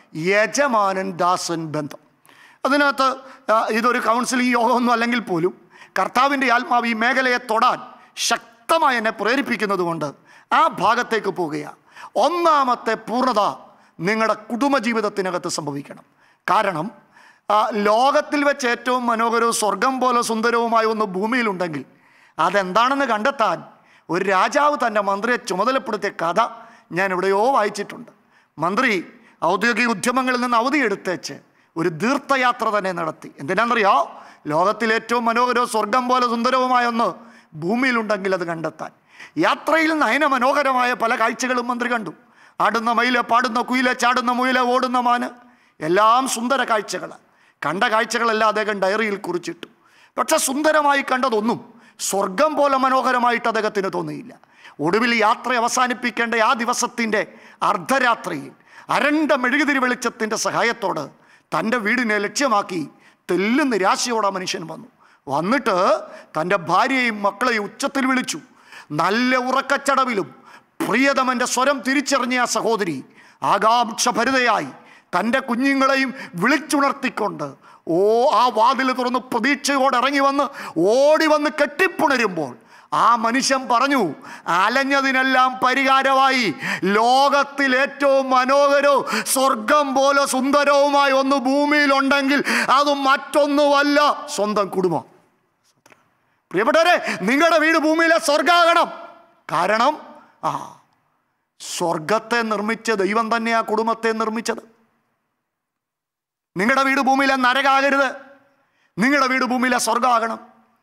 യജമാനൻ ദാസൻ ബന്ധം അതിനകത്ത് ആ, ഇതൊരു കൗൺസിലിംഗ് യോഗമൊന്നും അല്ലെങ്കിൽ പോലും കർത്താവിൻ്റെ ആത്മാവ് ഈ മേഖലയെ തൊടാൻ ശക്തമായി എന്നെ പ്രേരിപ്പിക്കുന്നത് കൊണ്ട് ആ ഭാഗത്തേക്ക് പോവുകയാണ് ഒന്നാമത്തെ പൂർണ്ണത നിങ്ങളുടെ കുടുംബജീവിതത്തിനകത്ത് സംഭവിക്കണം കാരണം ആ, ലോകത്തിൽ വെച്ച് ഏറ്റവും മനോഹരവും സ്വർഗം പോലെ സുന്ദരവുമായ ഒന്ന് ഭൂമിയിലുണ്ടെങ്കിൽ അതെന്താണെന്ന് കണ്ടെത്താൻ ഒരു രാജാവ് തൻ്റെ മന്ത്രിയെ ചുമതലപ്പെടുത്തിയ കഥ ഞാൻ എവിടെയോ വായിച്ചിട്ടുണ്ട് മന്ത്രി ഔദ്യോഗിക ഉദ്യമങ്ങളിൽ നിന്ന് അവധി എടുത്തേച്ച് ഒരു തീർത്ഥയാത്ര തന്നെ നടത്തി എന്തിനാണെന്നറിയോ ലോകത്തിൽ ഏറ്റവും മനോഹരവും സ്വർഗം പോലെ സുന്ദരവുമായ ഒന്ന് ഭൂമിയിലുണ്ടെങ്കിൽ അത് കണ്ടെത്താൻ യാത്രയിൽ നയന മനോഹരമായ പല കാഴ്ചകളും മന്ത്രി കണ്ടു ആടുന്ന മയില് പാടുന്ന കുയില് ചാടുന്ന മുയില് ഓടുന്ന മാന് എല്ലാം സുന്ദര കാഴ്ചകൾ കണ്ട കാഴ്ചകളെല്ലാം അദ്ദേഹം ഡയറിയിൽ കുറിച്ചിട്ടു പക്ഷെ സുന്ദരമായി കണ്ടതൊന്നും സ്വർഗം പോലെ മനോഹരമായിട്ട് അദ്ദേഹത്തിന് തോന്നിയില്ല ഒടുവിൽ യാത്ര അവസാനിപ്പിക്കേണ്ട ആ ദിവസത്തിൻ്റെ അർദ്ധരാത്രിയിൽ അരണ്ട മെഴുകുതിരി വെളിച്ചത്തിൻ്റെ സഹായത്തോട് തൻ്റെ വീടിനെ ലക്ഷ്യമാക്കി തെല്ലും നിരാശയോടെ ആ മനുഷ്യൻ വന്നു വന്നിട്ട് തൻ്റെ ഭാര്യയെയും മക്കളെയും ഉച്ചത്തിൽ വിളിച്ചു നല്ല ഉറക്കച്ചടവിലും പ്രിയതമൻ്റെ സ്വരം തിരിച്ചറിഞ്ഞ ആ സഹോദരി ആകാംക്ഷഭരിതയായി തൻ്റെ കുഞ്ഞുങ്ങളെയും വിളിച്ചുണർത്തിക്കൊണ്ട് ഓ ആ വാതിൽ തുറന്ന് പ്രതീക്ഷയോടെ ഇറങ്ങി വന്ന് ഓടി വന്ന് കെട്ടിപ്പുണരുമ്പോൾ ആ മനുഷ്യൻ പറഞ്ഞു അലഞ്ഞതിനെല്ലാം പരിഹാരമായി ലോകത്തിൽ ഏറ്റവും മനോഹരവും സ്വർഗം പോലെ സുന്ദരവുമായ ഒന്ന് ഭൂമിയിലുണ്ടെങ്കിൽ അത് മറ്റൊന്നുമല്ല സ്വന്തം കുടുംബം പ്രിയപ്പെട്ടവരെ നിങ്ങളുടെ വീട് ഭൂമിയിലെ സ്വർഗാകണം കാരണം ആ സ്വർഗത്തെ നിർമ്മിച്ച ദൈവം തന്നെയാ കുടുംബത്തെ നിർമ്മിച്ചത് നിങ്ങളുടെ വീട് ഭൂമിയിലെ നരകാകരുത് നിങ്ങളുടെ വീട് ഭൂമിയിലെ സ്വർഗമാകണം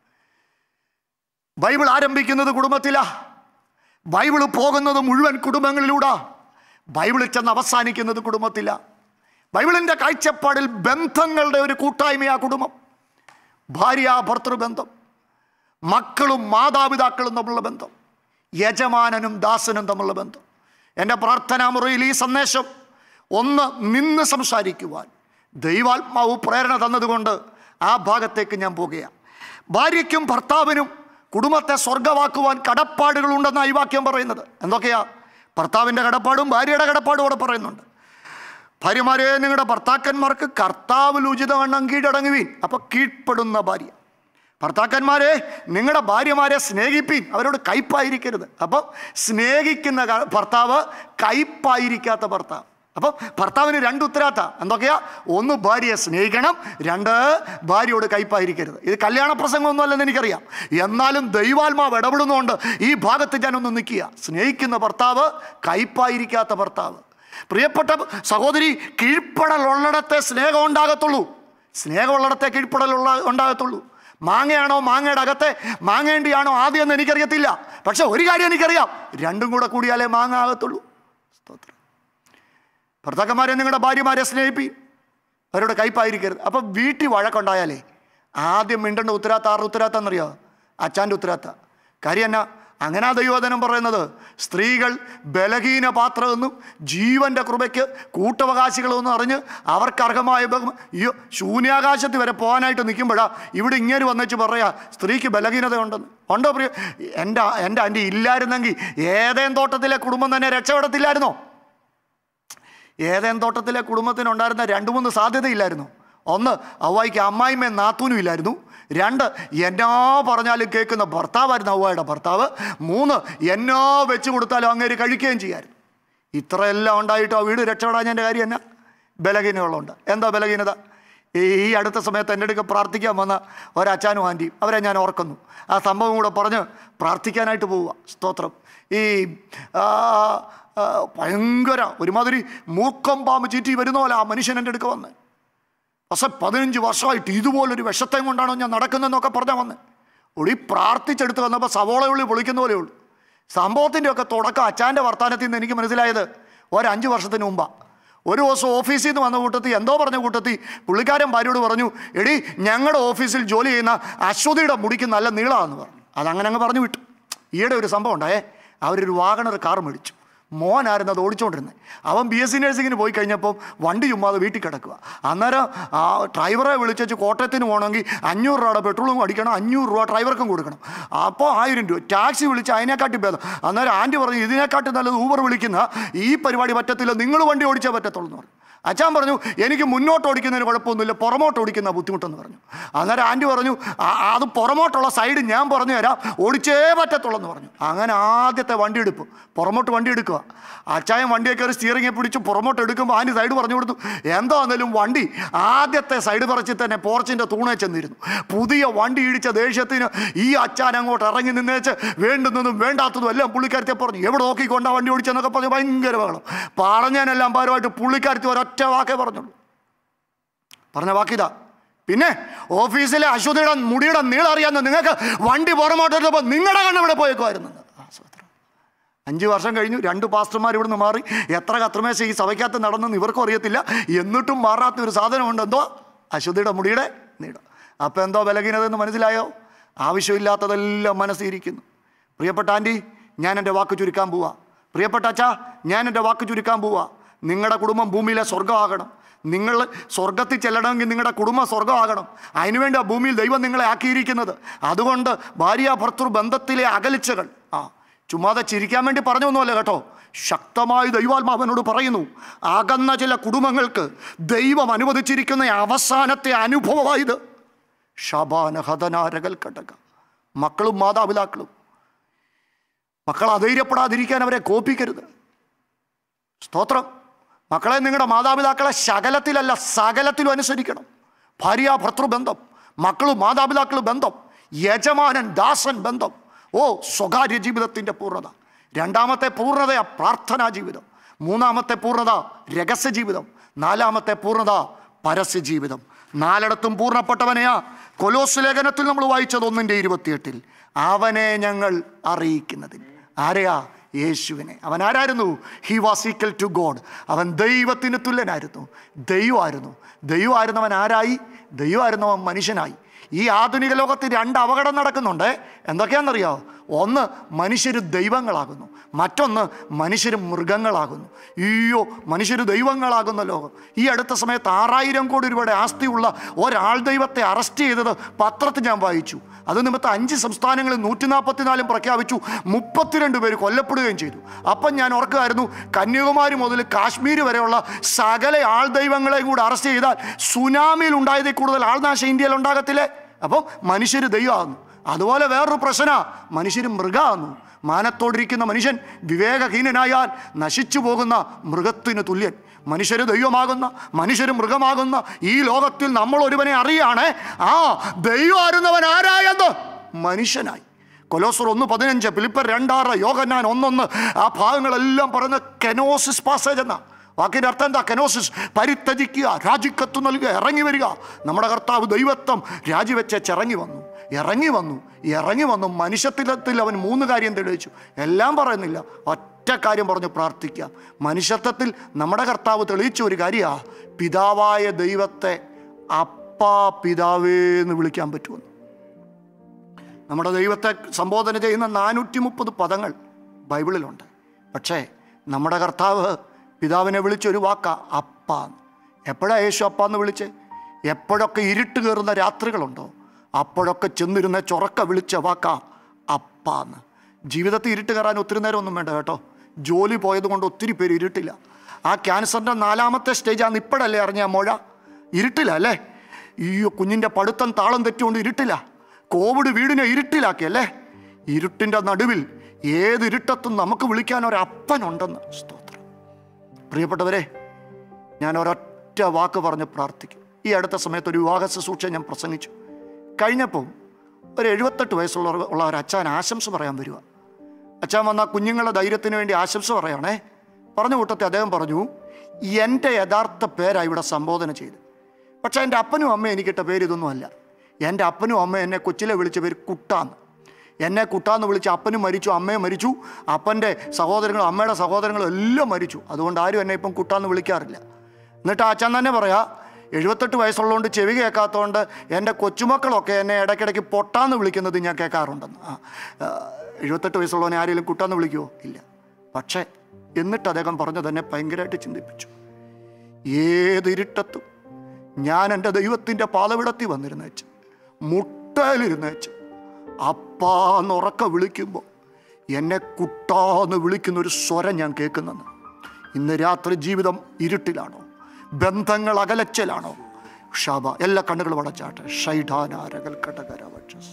ബൈബിൾ ആരംഭിക്കുന്നത് കുടുംബത്തിലാ ബൈബിൾ പോകുന്നത് മുഴുവൻ കുടുംബങ്ങളിലൂടാ ബൈബിളിൽ ചെന്ന് അവസാനിക്കുന്നത് കുടുംബത്തില ബൈബിളിൻ്റെ കാഴ്ചപ്പാടിൽ ബന്ധങ്ങളുടെ ഒരു കൂട്ടായ്മയാ കുടുംബം ഭാര്യ ഭർത്തൃബന്ധം മക്കളും മാതാപിതാക്കളും തമ്മിലുള്ള ബന്ധം യജമാനനും ദാസനും തമ്മിലുള്ള ബന്ധം എൻ്റെ പ്രാർത്ഥനാ മുറിയിൽ ഈ സന്ദേശം ഒന്ന് നിന്ന് സംസാരിക്കുവാൻ ദൈവാത്മാവ് പ്രേരണ തന്നതുകൊണ്ട് ആ ഭാഗത്തേക്ക് ഞാൻ പോകുകയാണ് ഭാര്യയ്ക്കും ഭർത്താവിനും കുടുംബത്തെ സ്വർഗമാക്കുവാൻ കടപ്പാടുകളുണ്ടെന്നാണ് ഈ വാക്യം പറയുന്നത് എന്തൊക്കെയാ ഭർത്താവിൻ്റെ കടപ്പാടും ഭാര്യയുടെ കടപ്പാടും അവിടെ പറയുന്നുണ്ട് ഭാര്യമാരെ നിങ്ങളുടെ ഭർത്താക്കന്മാർക്ക് കർത്താവിൽ ഉചിതവണ്ണം കീഴടങ്ങുവീൻ അപ്പോൾ കീഴ്പ്പെടുന്ന ഭാര്യ ഭർത്താക്കന്മാരെ നിങ്ങളുടെ ഭാര്യമാരെ സ്നേഹിപ്പീൻ അവരോട് കയ്പായിരിക്കരുത് അപ്പം സ്നേഹിക്കുന്ന ക- ഭർത്താവ് കയ്പായിരിക്കാത്ത ഭർത്താവ് അപ്പം ഭർത്താവിന് രണ്ട് ഉത്തരവാദിത്ത എന്തൊക്കെയാ ഒന്ന് ഭാര്യയെ സ്നേഹിക്കണം രണ്ട് ഭാര്യയോട് കയ്പായിരിക്കരുത് ഇത് കല്യാണ പ്രസംഗമൊന്നും അല്ലെന്ന് എനിക്കറിയാം എന്നാലും ദൈവാത്മാവ് ഇടപെടുന്നതുകൊണ്ട് ഈ ഭാഗത്ത് ഞാനൊന്ന് നിൽക്കുക സ്നേഹിക്കുന്ന ഭർത്താവ് കയ്പായിരിക്കാത്ത ഭർത്താവ് പ്രിയപ്പെട്ട സഹോദരി കീഴ്പ്പെടലുള്ളിടത്തെ സ്നേഹം ഉണ്ടാകത്തുള്ളൂ സ്നേഹമുള്ളിടത്തെ കീഴ്പ്പെടലുള്ള ഉണ്ടാകത്തുള്ളൂ മാങ്ങയാണോ മാങ്ങയുടെ അകത്തെ മാങ്ങേണ്ടിയാണോ ആദ്യം എന്ന് എനിക്കറിയത്തില്ല പക്ഷെ ഒരു കാര്യം എനിക്കറിയാം രണ്ടും കൂടെ കൂടിയാലേ മാങ്ങ ആകത്തുള്ളൂ സ്തോത്രം ഭർത്താക്കന്മാരെ നിങ്ങളുടെ ഭാര്യമാരെ സ്നേഹിപ്പി അവരുടെ കയ്പായിരിക്കരുത് അപ്പം വീട്ടിൽ വഴക്കുണ്ടായാലേ ആദ്യം മിണ്ടേണ്ട ഉത്തരാത്ത ആരുടെ ഉത്തരാത്ത എന്നറിയോ അച്ഛൻ്റെ ഉത്തരാത്ത കാര്യം എന്നാ അങ്ങനെ ആ ദൈവവചനം പറയുന്നത് സ്ത്രീകൾ ബലഹീന പാത്രമെന്നും ജീവന്റെ കൃപയ്ക്ക് കൂട്ടവകാശികളെന്നും അറിഞ്ഞ് അവർക്ക് അർഹമായ ബഹുമ അയ്യോ ശൂന്യാകാശത്ത് വരെ പോകാനായിട്ട് നിൽക്കുമ്പോഴാ ഇവിടെ ഇങ്ങനെ വന്നേച്ച് പറയാ സ്ത്രീക്ക് ബലഹീനതയുണ്ടെന്ന് ഉണ്ടോ പ്രിയ എൻ്റെ എൻ്റെ ആൻറ്റി ഇല്ലായിരുന്നെങ്കിൽ ഏതേം തോട്ടത്തിലെ കുടുംബം തന്നെ രക്ഷപ്പെടത്തില്ലായിരുന്നോ ഏതേൻ തോട്ടത്തിലെ കുടുംബത്തിനുണ്ടായിരുന്ന രണ്ട് മൂന്ന് സാധ്യതയില്ലായിരുന്നു ഒന്ന് അവയ്ക്ക് അമ്മായിമ്മ നാത്തൂനും ഇല്ലായിരുന്നു രണ്ട് എന്നാ പറഞ്ഞാലും കേൾക്കുന്ന ഭർത്താവായിരുന്നു അവയുടെ ഭർത്താവ് മൂന്ന് എന്നാ വെച്ച് കൊടുത്താലും അങ്ങേര് കഴിക്കുകയും ചെയ്യായിരുന്നു ഇത്രയെല്ലാം ഉണ്ടായിട്ട് ആ വീട് രക്ഷപ്പെടാൻ എൻ്റെ കാര്യം എന്നാ ബലഹീനകളുണ്ട് എന്താ ബലഹീനത ഈ ഈ അടുത്ത സമയത്ത് എൻ്റെ അടുക്ക പ്രാർത്ഥിക്കാൻ വന്ന ഒരച്ചാനും ആൻറ്റിയും അവരെ ഞാൻ ഓർക്കുന്നു ആ സംഭവം കൂടെ പറഞ്ഞ് പ്രാർത്ഥിക്കാനായിട്ട് പോവുക സ്തോത്രം ഈ ആ, ആ, ഭയങ്കര ഒരുമാതിരി മൂക്കം പാമ്പ് ചീറ്റി വരുന്ന പോലെ ആ മനുഷ്യൻ എൻ്റെ അടുക്ക വന്ന് പക്ഷെ പതിനഞ്ച് വർഷമായിട്ട് ഇതുപോലൊരു വിഷത്തെയും കൊണ്ടാണോ ഞാൻ നടക്കുന്നതെന്നൊക്കെ പറഞ്ഞാൽ വന്ന് ഒളി പ്രാർത്ഥിച്ചെടുത്ത് വന്നപ്പോൾ സവോള ഉള്ളി പൊളിക്കുന്ന പോലെ ഉള്ളൂ സംഭവത്തിൻ്റെ ഒക്കെ തുടക്കം അച്ചാൻ്റെ വർത്തമാനത്തിൽ നിന്ന് എനിക്ക് മനസ്സിലായത് ഒരഞ്ച് വർഷത്തിന് മുമ്പാണ് ഒരു ദിവസം ഓഫീസിൽ നിന്ന് വന്ന കൂട്ടത്തിൽ എന്തോ പറഞ്ഞ കൂട്ടത്തിൽ പുള്ളിക്കാരൻ ഭാര്യയോട് പറഞ്ഞു എടി ഞങ്ങളുടെ ഓഫീസിൽ ജോലി ചെയ്യുന്ന അശ്വതിയുടെ മുടിക്ക് നല്ല നീളമാണെന്ന് പറഞ്ഞു അതങ്ങനെ അങ്ങ് പറഞ്ഞു വിട്ടു ഈയിടെ ഒരു സംഭവം ഉണ്ടായേ അവരൊരു വാഗണർ കാർ മേടിച്ചു മോനായിരുന്നു അത് ഓടിച്ചുകൊണ്ടിരുന്നത് അവൻ ബി എസ് സി നഴ്സിങ്ങിന് പോയി കഴിഞ്ഞപ്പോൾ വണ്ടി ചുമ്മാതെ വീട്ടിൽ കിടക്കുക അന്നേരം ആ ഡ്രൈവറെ വിളിച്ചു കോട്ടയത്തിന് പോകണമെങ്കിൽ അഞ്ഞൂറ് രൂപയുടെ പെട്രോളും അടിക്കണം അഞ്ഞൂറ് രൂപ ഡ്രൈവർക്കും കൊടുക്കണം അപ്പോൾ ആയിരം രൂപ ടാക്സി വിളിച്ച് അതിനെക്കാട്ടി ഭേദം അന്നേരം ആൻറ്റി പറഞ്ഞു ഇതിനെക്കാട്ടി നല്ലത് ഊബർ വിളിക്കുന്ന ഈ പരിപാടി പറ്റത്തില്ല നിങ്ങൾ വണ്ടി ഓടിച്ചേ പറ്റത്തുള്ളൂ എന്ന് പറഞ്ഞു അച്ഛൻ പറഞ്ഞു എനിക്ക് മുന്നോട്ട് ഓടിക്കുന്നതിന് കുഴപ്പമൊന്നുമില്ല പുറമോട്ട് ഓടിക്കുന്ന ബുദ്ധിമുട്ടെന്ന് പറഞ്ഞു അന്നേരം ആൻറ്റി പറഞ്ഞു "ആ, അത് പുറമോട്ടുള്ള സൈഡ് ഞാൻ പറഞ്ഞു തരാം ഓടിച്ചേ പറ്റത്തുള്ളൂ എന്ന് പറഞ്ഞു അങ്ങനെ ആദ്യത്തെ വണ്ടി എടുപ്പ് പുറമോട്ട് വണ്ടി എടുക്കുക അച്ചായൻ വണ്ടിയൊക്കെ ഒരു സ്റ്റിയറിംഗെ പിടിച്ച് പുറമോട്ട് എടുക്കുമ്പോൾ ആൻറ്റി സൈഡ് പറഞ്ഞു കൊടുത്തു എന്താണെങ്കിലും വണ്ടി ആദ്യത്തെ സൈഡ് പറിച്ചിൽ തന്നെ പോർച്ചിൻ്റെ തൂണേ ചെന്നിരുന്നു പുതിയ വണ്ടി ഇടിച്ച ദേഷ്യത്തിന് ഈ അച്ചാൻ അങ്ങോട്ട് ഇറങ്ങി നിന്നേച്ച് വേണ്ടുന്നതും വേണ്ടാത്തതും എല്ലാം പുള്ളിക്കാരത്തെ പറഞ്ഞു എവിടെ നോക്കിക്കൊണ്ടാ വണ്ടി ഓടിച്ചെന്നൊക്കെ പറഞ്ഞ് ഭയങ്കര ബഹളം പറഞ്ഞതിനെല്ലാം പരമായിട്ട് പുള്ളിക്കാരത്തി ഒരൊറ്റ വാക്കേ പറഞ്ഞുള്ളൂ പറഞ്ഞ വാക്കിതാ പിന്നെ ഓഫീസിലെ അശ്വതിയുടെ മുടിയുടെ നീളം അറിയാമെന്ന് നിങ്ങൾക്ക് വണ്ടി പുറമോട്ടിട്ടപ്പോൾ നിങ്ങളുടെ കണ്ണിവിടെ പോയേക്കുമായിരുന്നു ആ, സ്തോത്രം. അഞ്ച് വർഷം കഴിഞ്ഞു രണ്ട് പാസ്റ്റർമാർ ഇവിടുന്ന് മാറി എത്ര കത്രമേശ ഈ സഭയ്ക്കകത്ത് നടന്നെന്ന് ഇവർക്കും അറിയത്തില്ല എന്നിട്ടും മാറാത്ത ഒരു സാധനമുണ്ട് എന്തോ അശ്വതിയുടെ മുടിയുടെ നീളം അപ്പം എന്തോ ബലഹീനതെന്ന് മനസ്സിലായോ ആവശ്യമില്ലാത്തതെല്ലാം മനസ്സിരിക്കുന്നു പ്രിയപ്പെട്ട ആൻറ്റി ഞാൻ എൻ്റെ വാക്ക് ചുരുക്കാൻ പോവാ പ്രിയപ്പെട്ട അച്ഛാ ഞാൻ എൻ്റെ വാക്ക് ചുരുക്കാൻ പോവാ നിങ്ങളുടെ കുടുംബം ഭൂമിയിലെ സ്വർഗമാകണം നിങ്ങൾ സ്വർഗത്തിൽ ചെല്ലണമെങ്കിൽ നിങ്ങളുടെ കുടുംബം സ്വർഗമാകണം അതിനുവേണ്ടി ആ ഭൂമിയിൽ ദൈവം നിങ്ങളെ ആക്കിയിരിക്കുന്നത് അതുകൊണ്ട് ഭാര്യ ഭർത്തൃ ബന്ധത്തിലെ അകലിച്ചകൾ ആ ചുമ്മാതെ ചിരിക്കാൻ വേണ്ടി പറഞ്ഞൊന്നുമല്ല കേട്ടോ ശക്തമായി ദൈവാത്മാവനോട് പറയുന്നു അകന്ന ചില കുടുംബങ്ങൾക്ക് ദൈവം അനുവദിച്ചിരിക്കുന്ന അവസാനത്തെ അനുഭവമായത് ഷബാന ഹതനാരകൽ കടക മക്കളും മാതാപിതാക്കളും മക്കൾ അധൈര്യപ്പെടാതിരിക്കാൻ അവരെ കോപ്പിക്കരുത് സ്തോത്രം മക്കളെ നിങ്ങളുടെ മാതാപിതാക്കളെ ശകലത്തിലല്ല സകലത്തിലും അനുസരിക്കണം ഭാര്യ ഭർത്തൃബന്ധം മക്കളും മാതാപിതാക്കളും ബന്ധം യജമാനൻ ദാസൻ ബന്ധം ഓ സ്വകാര്യ ജീവിതത്തിൻ്റെ പൂർണ്ണത രണ്ടാമത്തെ പൂർണ്ണത പ്രാർത്ഥനാ ജീവിതം മൂന്നാമത്തെ പൂർണ്ണത രഹസ്യ ജീവിതം നാലാമത്തെ പൂർണ്ണത പരസ്യ ജീവിതം നാലിടത്തും പൂർണ്ണപ്പെട്ടവനെയാ കൊലോസ് ലേഖനത്തിൽ നമ്മൾ വായിച്ചത് ഒന്നിൻ്റെ ഇരുപത്തിയെട്ടിൽ അവനെ ഞങ്ങൾ അറിയിക്കുന്നതിൽ ആരെയാ യേശുവിനെ അവൻ ആരായിരുന്നു he was equal to God അവൻ ദൈവത്തിന് തുല്യനായിരുന്നു ദൈവമായിരുന്നു ദൈവമായിരുന്നവൻ ആരായി ദൈവമായിരുന്നവൻ മനുഷ്യനായി ഈ ആധുനിക ലോകത്ത് രണ്ട് അപകടം നടക്കുന്നുണ്ട് എന്തൊക്കെയാണെന്നറിയോ ഒന്ന് മനുഷ്യർ ദൈവങ്ങളാകുന്നു മറ്റൊന്ന് മനുഷ്യർ മൃഗങ്ങളാകുന്നു അയ്യോ മനുഷ്യർ ദൈവങ്ങളാകുന്ന ലോകം ഈ അടുത്ത സമയത്ത് ആറായിരം കോടി രൂപയുടെ ആസ്തിയുള്ള ഒരാൾ ദൈവത്തെ അറസ്റ്റ് ചെയ്തത് പത്രത്തിൽ ഞാൻ വായിച്ചു അത് നിമിത്തം അഞ്ച് സംസ്ഥാനങ്ങളിൽ നൂറ്റി നാൽപ്പത്തിനാലും പ്രഖ്യാപിച്ചു മുപ്പത്തിരണ്ട് പേര് കൊല്ലപ്പെടുകയും ചെയ്തു അപ്പം ഞാൻ ഓർക്കുമായിരുന്നു കന്യാകുമാരി മുതൽ കാശ്മീർ വരെയുള്ള സകല ആൾ ദൈവങ്ങളെയും കൂടെ അറസ്റ്റ് ചെയ്താൽ സുനാമിയിൽ ഉണ്ടായതിൽ കൂടുതൽ ആൾനാശം ഇന്ത്യയിൽ ഉണ്ടാകത്തില്ലേ അപ്പം മനുഷ്യർ ദൈവമാകുന്നു അതുപോലെ വേറൊരു പ്രശ്ന മനുഷ്യർ മൃഗമാകുന്നു മാനത്തോടിരിക്കുന്ന മനുഷ്യൻ വിവേകഹീനനായാൽ നശിച്ചു പോകുന്ന മൃഗത്തിന് തുല്യൻ മനുഷ്യര് ദൈവമാകുന്ന മനുഷ്യര് മൃഗമാകുന്ന ഈ ലോകത്തിൽ നമ്മൾ ഒരുവനെ അറിയാണ് ആ ദൈവമായിരുന്നവൻ ആരായെന്ന് മനുഷ്യനായി കൊലോസർ ഒന്ന് പതിനഞ്ച് ഫിലിപ്പർ രണ്ടാറ് യോഗന്നാൻ ഒന്നൊന്ന് ആ ഭാഗങ്ങളെല്ലാം പറയുന്ന കെനോസിസ് പാസേജ് എന്നാ വാക്കിൻ്റെ അർത്ഥം എന്താ കെനോസിസ് പരിത്യജിക്കുക രാജിക്കത്ത് നൽകുക ഇറങ്ങി വരിക നമ്മുടെ കർത്താവ് ദൈവത്വം രാജിവെച്ച് ഇറങ്ങി വന്നു ഇറങ്ങി വന്നു ഇറങ്ങി വന്നു മനുഷ്യത്വത്തിൽ അവൻ മൂന്ന് കാര്യം തെളിയിച്ചു എല്ലാം പറയുന്നില്ല ഒറ്റ കാര്യം പറഞ്ഞു പ്രാർത്ഥിക്കാം മനുഷ്യത്വത്തിൽ നമ്മുടെ കർത്താവ് തെളിയിച്ച ഒരു കാര്യമാണ് പിതാവായ ദൈവത്തെ അപ്പാ പിതാവേ എന്ന് വിളിക്കാൻ പറ്റുമെന്ന് നമ്മുടെ ദൈവത്തെ സംബോധന ചെയ്യുന്ന നാനൂറ്റി മുപ്പത് പദങ്ങൾ ബൈബിളിലുണ്ട് പക്ഷേ നമ്മുടെ കർത്താവ് പിതാവിനെ വിളിച്ചൊരു വാക്ക അപ്പ എപ്പോഴാണ് യേശു അപ്പ എന്ന് വിളിച്ച് എപ്പോഴൊക്കെ ഇരുട്ട് കയറുന്ന രാത്രികളുണ്ടോ അപ്പോഴൊക്കെ ചെന്നിരുന്ന ചൊറക്ക വിളിച്ച വാക്ക അപ്പ എന്ന് ജീവിതത്തിൽ ഇരുട്ട് കയറാൻ ഒത്തിരി നേരം ഒന്നും വേണ്ട കേട്ടോ ജോലി പോയത് കൊണ്ട് ഒത്തിരി പേര് ഇരുട്ടില്ല ആ ക്യാൻസറിൻ്റെ നാലാമത്തെ സ്റ്റേജാന്ന് ഇപ്പോഴല്ലേ അറിഞ്ഞ മുഴ ഇരുട്ടില്ല അല്ലേ ഈ കുഞ്ഞിൻ്റെ പഠിത്തം താളം തെറ്റുകൊണ്ട് ഇരുട്ടില്ല കോവിഡ് വീടിനെ ഇരുട്ടിലാക്കിയല്ലേ ഇരുട്ടിൻ്റെ നടുവിൽ ഏത് ഇരുട്ടത്തും നമുക്ക് വിളിക്കാൻ ഒരപ്പനുണ്ടെന്ന് സ്തോത്രം പ്രിയപ്പെട്ടവരെ ഞാൻ ഒരൊറ്റ വാക്ക് പറഞ്ഞ് പ്രാർത്ഥിക്കും ഈ അടുത്ത സമയത്ത് ഒരു വിവാഹ ശുശ്രൂഷ ഞാൻ പ്രസംഗിച്ചു കഴിഞ്ഞപ്പം ഒരു എഴുപത്തെട്ട് വയസ്സുള്ള ഉള്ള ഒരു അച്ഛൻ ആശംസ പറയാൻ വരിക അച്ഛൻ വന്ന കുഞ്ഞുങ്ങളുടെ ധൈര്യത്തിന് വേണ്ടി ആശംസ പറയണേ പറഞ്ഞ കൂട്ടത്തെ അദ്ദേഹം പറഞ്ഞു എൻ്റെ യഥാർത്ഥ പേരാണ് ഇവിടെ സംബോധന ചെയ്ത് പക്ഷേ എൻ്റെ അപ്പനും അമ്മയും എനിക്കിട്ട പേര് ഇതൊന്നും അല്ല എൻ്റെ അപ്പനും അമ്മയും എന്നെ കൊച്ചിലെ വിളിച്ച പേര് കുട്ടാന്ന് എന്നെ കുട്ടാന്ന് വിളിച്ച് അപ്പനും മരിച്ചു അമ്മയും മരിച്ചു അപ്പൻ്റെ സഹോദരങ്ങളും അമ്മയുടെ സഹോദരങ്ങളും എല്ലാം മരിച്ചു അതുകൊണ്ട് ആരും എന്നെ ഇപ്പം കുട്ടാന്ന് വിളിക്കാറില്ല എന്നിട്ട് ആ അച്ഛൻ തന്നെ പറയാ എഴുപത്തെട്ട് വയസ്സുള്ളതുകൊണ്ട് ചെവി കേൾക്കാത്തതുകൊണ്ട് എൻ്റെ കൊച്ചുമക്കളൊക്കെ എന്നെ ഇടയ്ക്കിടയ്ക്ക് പൊട്ടാന്ന് വിളിക്കുന്നത് ഞാൻ കേൾക്കാറുണ്ടെന്ന് ആ ആ, എഴുപത്തെട്ട് വയസ്സുള്ളവനെ ആരെങ്കിലും കുട്ടാന്ന് വിളിക്കുമോ ഇല്ല പക്ഷേ എന്നിട്ട് അദ്ദേഹം പറഞ്ഞു തന്നെ ഭയങ്കരമായിട്ട് ചിന്തിപ്പിച്ചു ഏതിരുട്ടത്തും ഞാൻ എൻ്റെ ദൈവത്തിൻ്റെ പാതവിടത്തിൽ വന്നിരുന്നേച്ച് മുട്ടയിലിരുന്നേച്ച് അപ്പാന്ന് ഉറക്ക വിളിക്കുമ്പോൾ എന്നെ കുട്ടാന്ന് വിളിക്കുന്ന ഒരു സ്വരം ഞാൻ കേൾക്കുന്നെന്ന് ഇന്ന് രാത്രി ജീവിതം ഇരുട്ടിലാണോ ബന്ധങ്ങൾ അകലച്ചലാണോ ഷാബ എല്ലാ കണ്ണുകളും അടച്ചാട്ടെ ഷൈഡാനാരകൽ കടകരവക്ഷസ്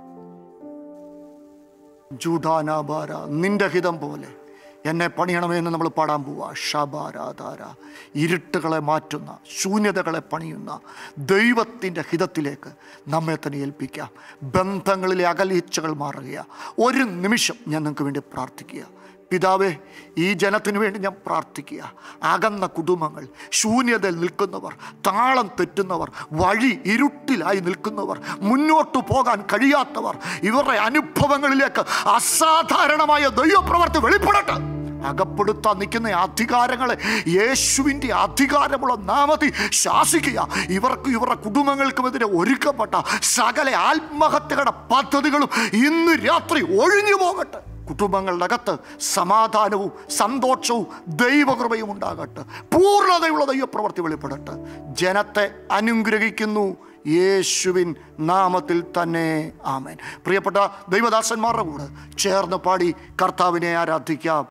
ജൂഡാനാബാര നിന്റെ ഹിതം പോലെ എന്നെ പണിയണമെന്ന് നമ്മൾ പാടാൻ പോവാ ഷബാരാധാര ഇരുട്ടുകളെ മാറ്റുന്ന ശൂന്യതകളെ പണിയുന്ന ദൈവത്തിൻ്റെ ഹിതത്തിലേക്ക് നമ്മെ തന്നെ ഏൽപ്പിക്കാം ബന്ധങ്ങളിലെ അകലീച്ചകൾ മാറുക ഒരു നിമിഷം ഞാൻ നിങ്ങൾക്ക് വേണ്ടി പ്രാർത്ഥിക്കുക പിതാവേ ഈ ജനത്തിനു വേണ്ടി ഞാൻ പ്രാർത്ഥിക്കുക അകന്ന കുടുംബങ്ങൾ ശൂന്യതയിൽ നിൽക്കുന്നവർ താളം തെറ്റുന്നവർ വഴി ഇരുട്ടിലായി നിൽക്കുന്നവർ മുന്നോട്ട് പോകാൻ കഴിയാത്തവർ ഇവരുടെ അനുഭവങ്ങളിലേക്ക് അസാധാരണമായ ദൈവപ്രവർത്തി വെളിപ്പെടട്ടെ അകപ്പെടുത്താൻ നിൽക്കുന്ന അധികാരങ്ങളെ യേശുവിൻ്റെ അധികാരമുള്ള നാമത്തിൽ ശാസിക്കുക ഇവർക്ക് ഇവരുടെ കുടുംബങ്ങൾക്കുമെതിരെ ഒരുക്കപ്പെട്ട സകല ആത്മഹത്യകളുടെ പദ്ധതികളും ഇന്ന് രാത്രി ഒഴിഞ്ഞു പോകട്ടെ കുടുംബങ്ങളുടെ അകത്ത് സമാധാനവും സന്തോഷവും ദൈവകൃപയും ഉണ്ടാകട്ടെ പൂർണ്ണതയുള്ള ദൈവപ്രവർത്തി വെളിപ്പെടട്ടെ ജനത്തെ അനുഗ്രഹിക്കുന്നു യേശുവിൻ നാമത്തിൽ തന്നെ ആമേൻ പ്രിയപ്പെട്ട ദൈവദാസന്മാരുടെ കൂടെ ചേർന്ന് പാടി കർത്താവിനെ ആരാധിക്കാം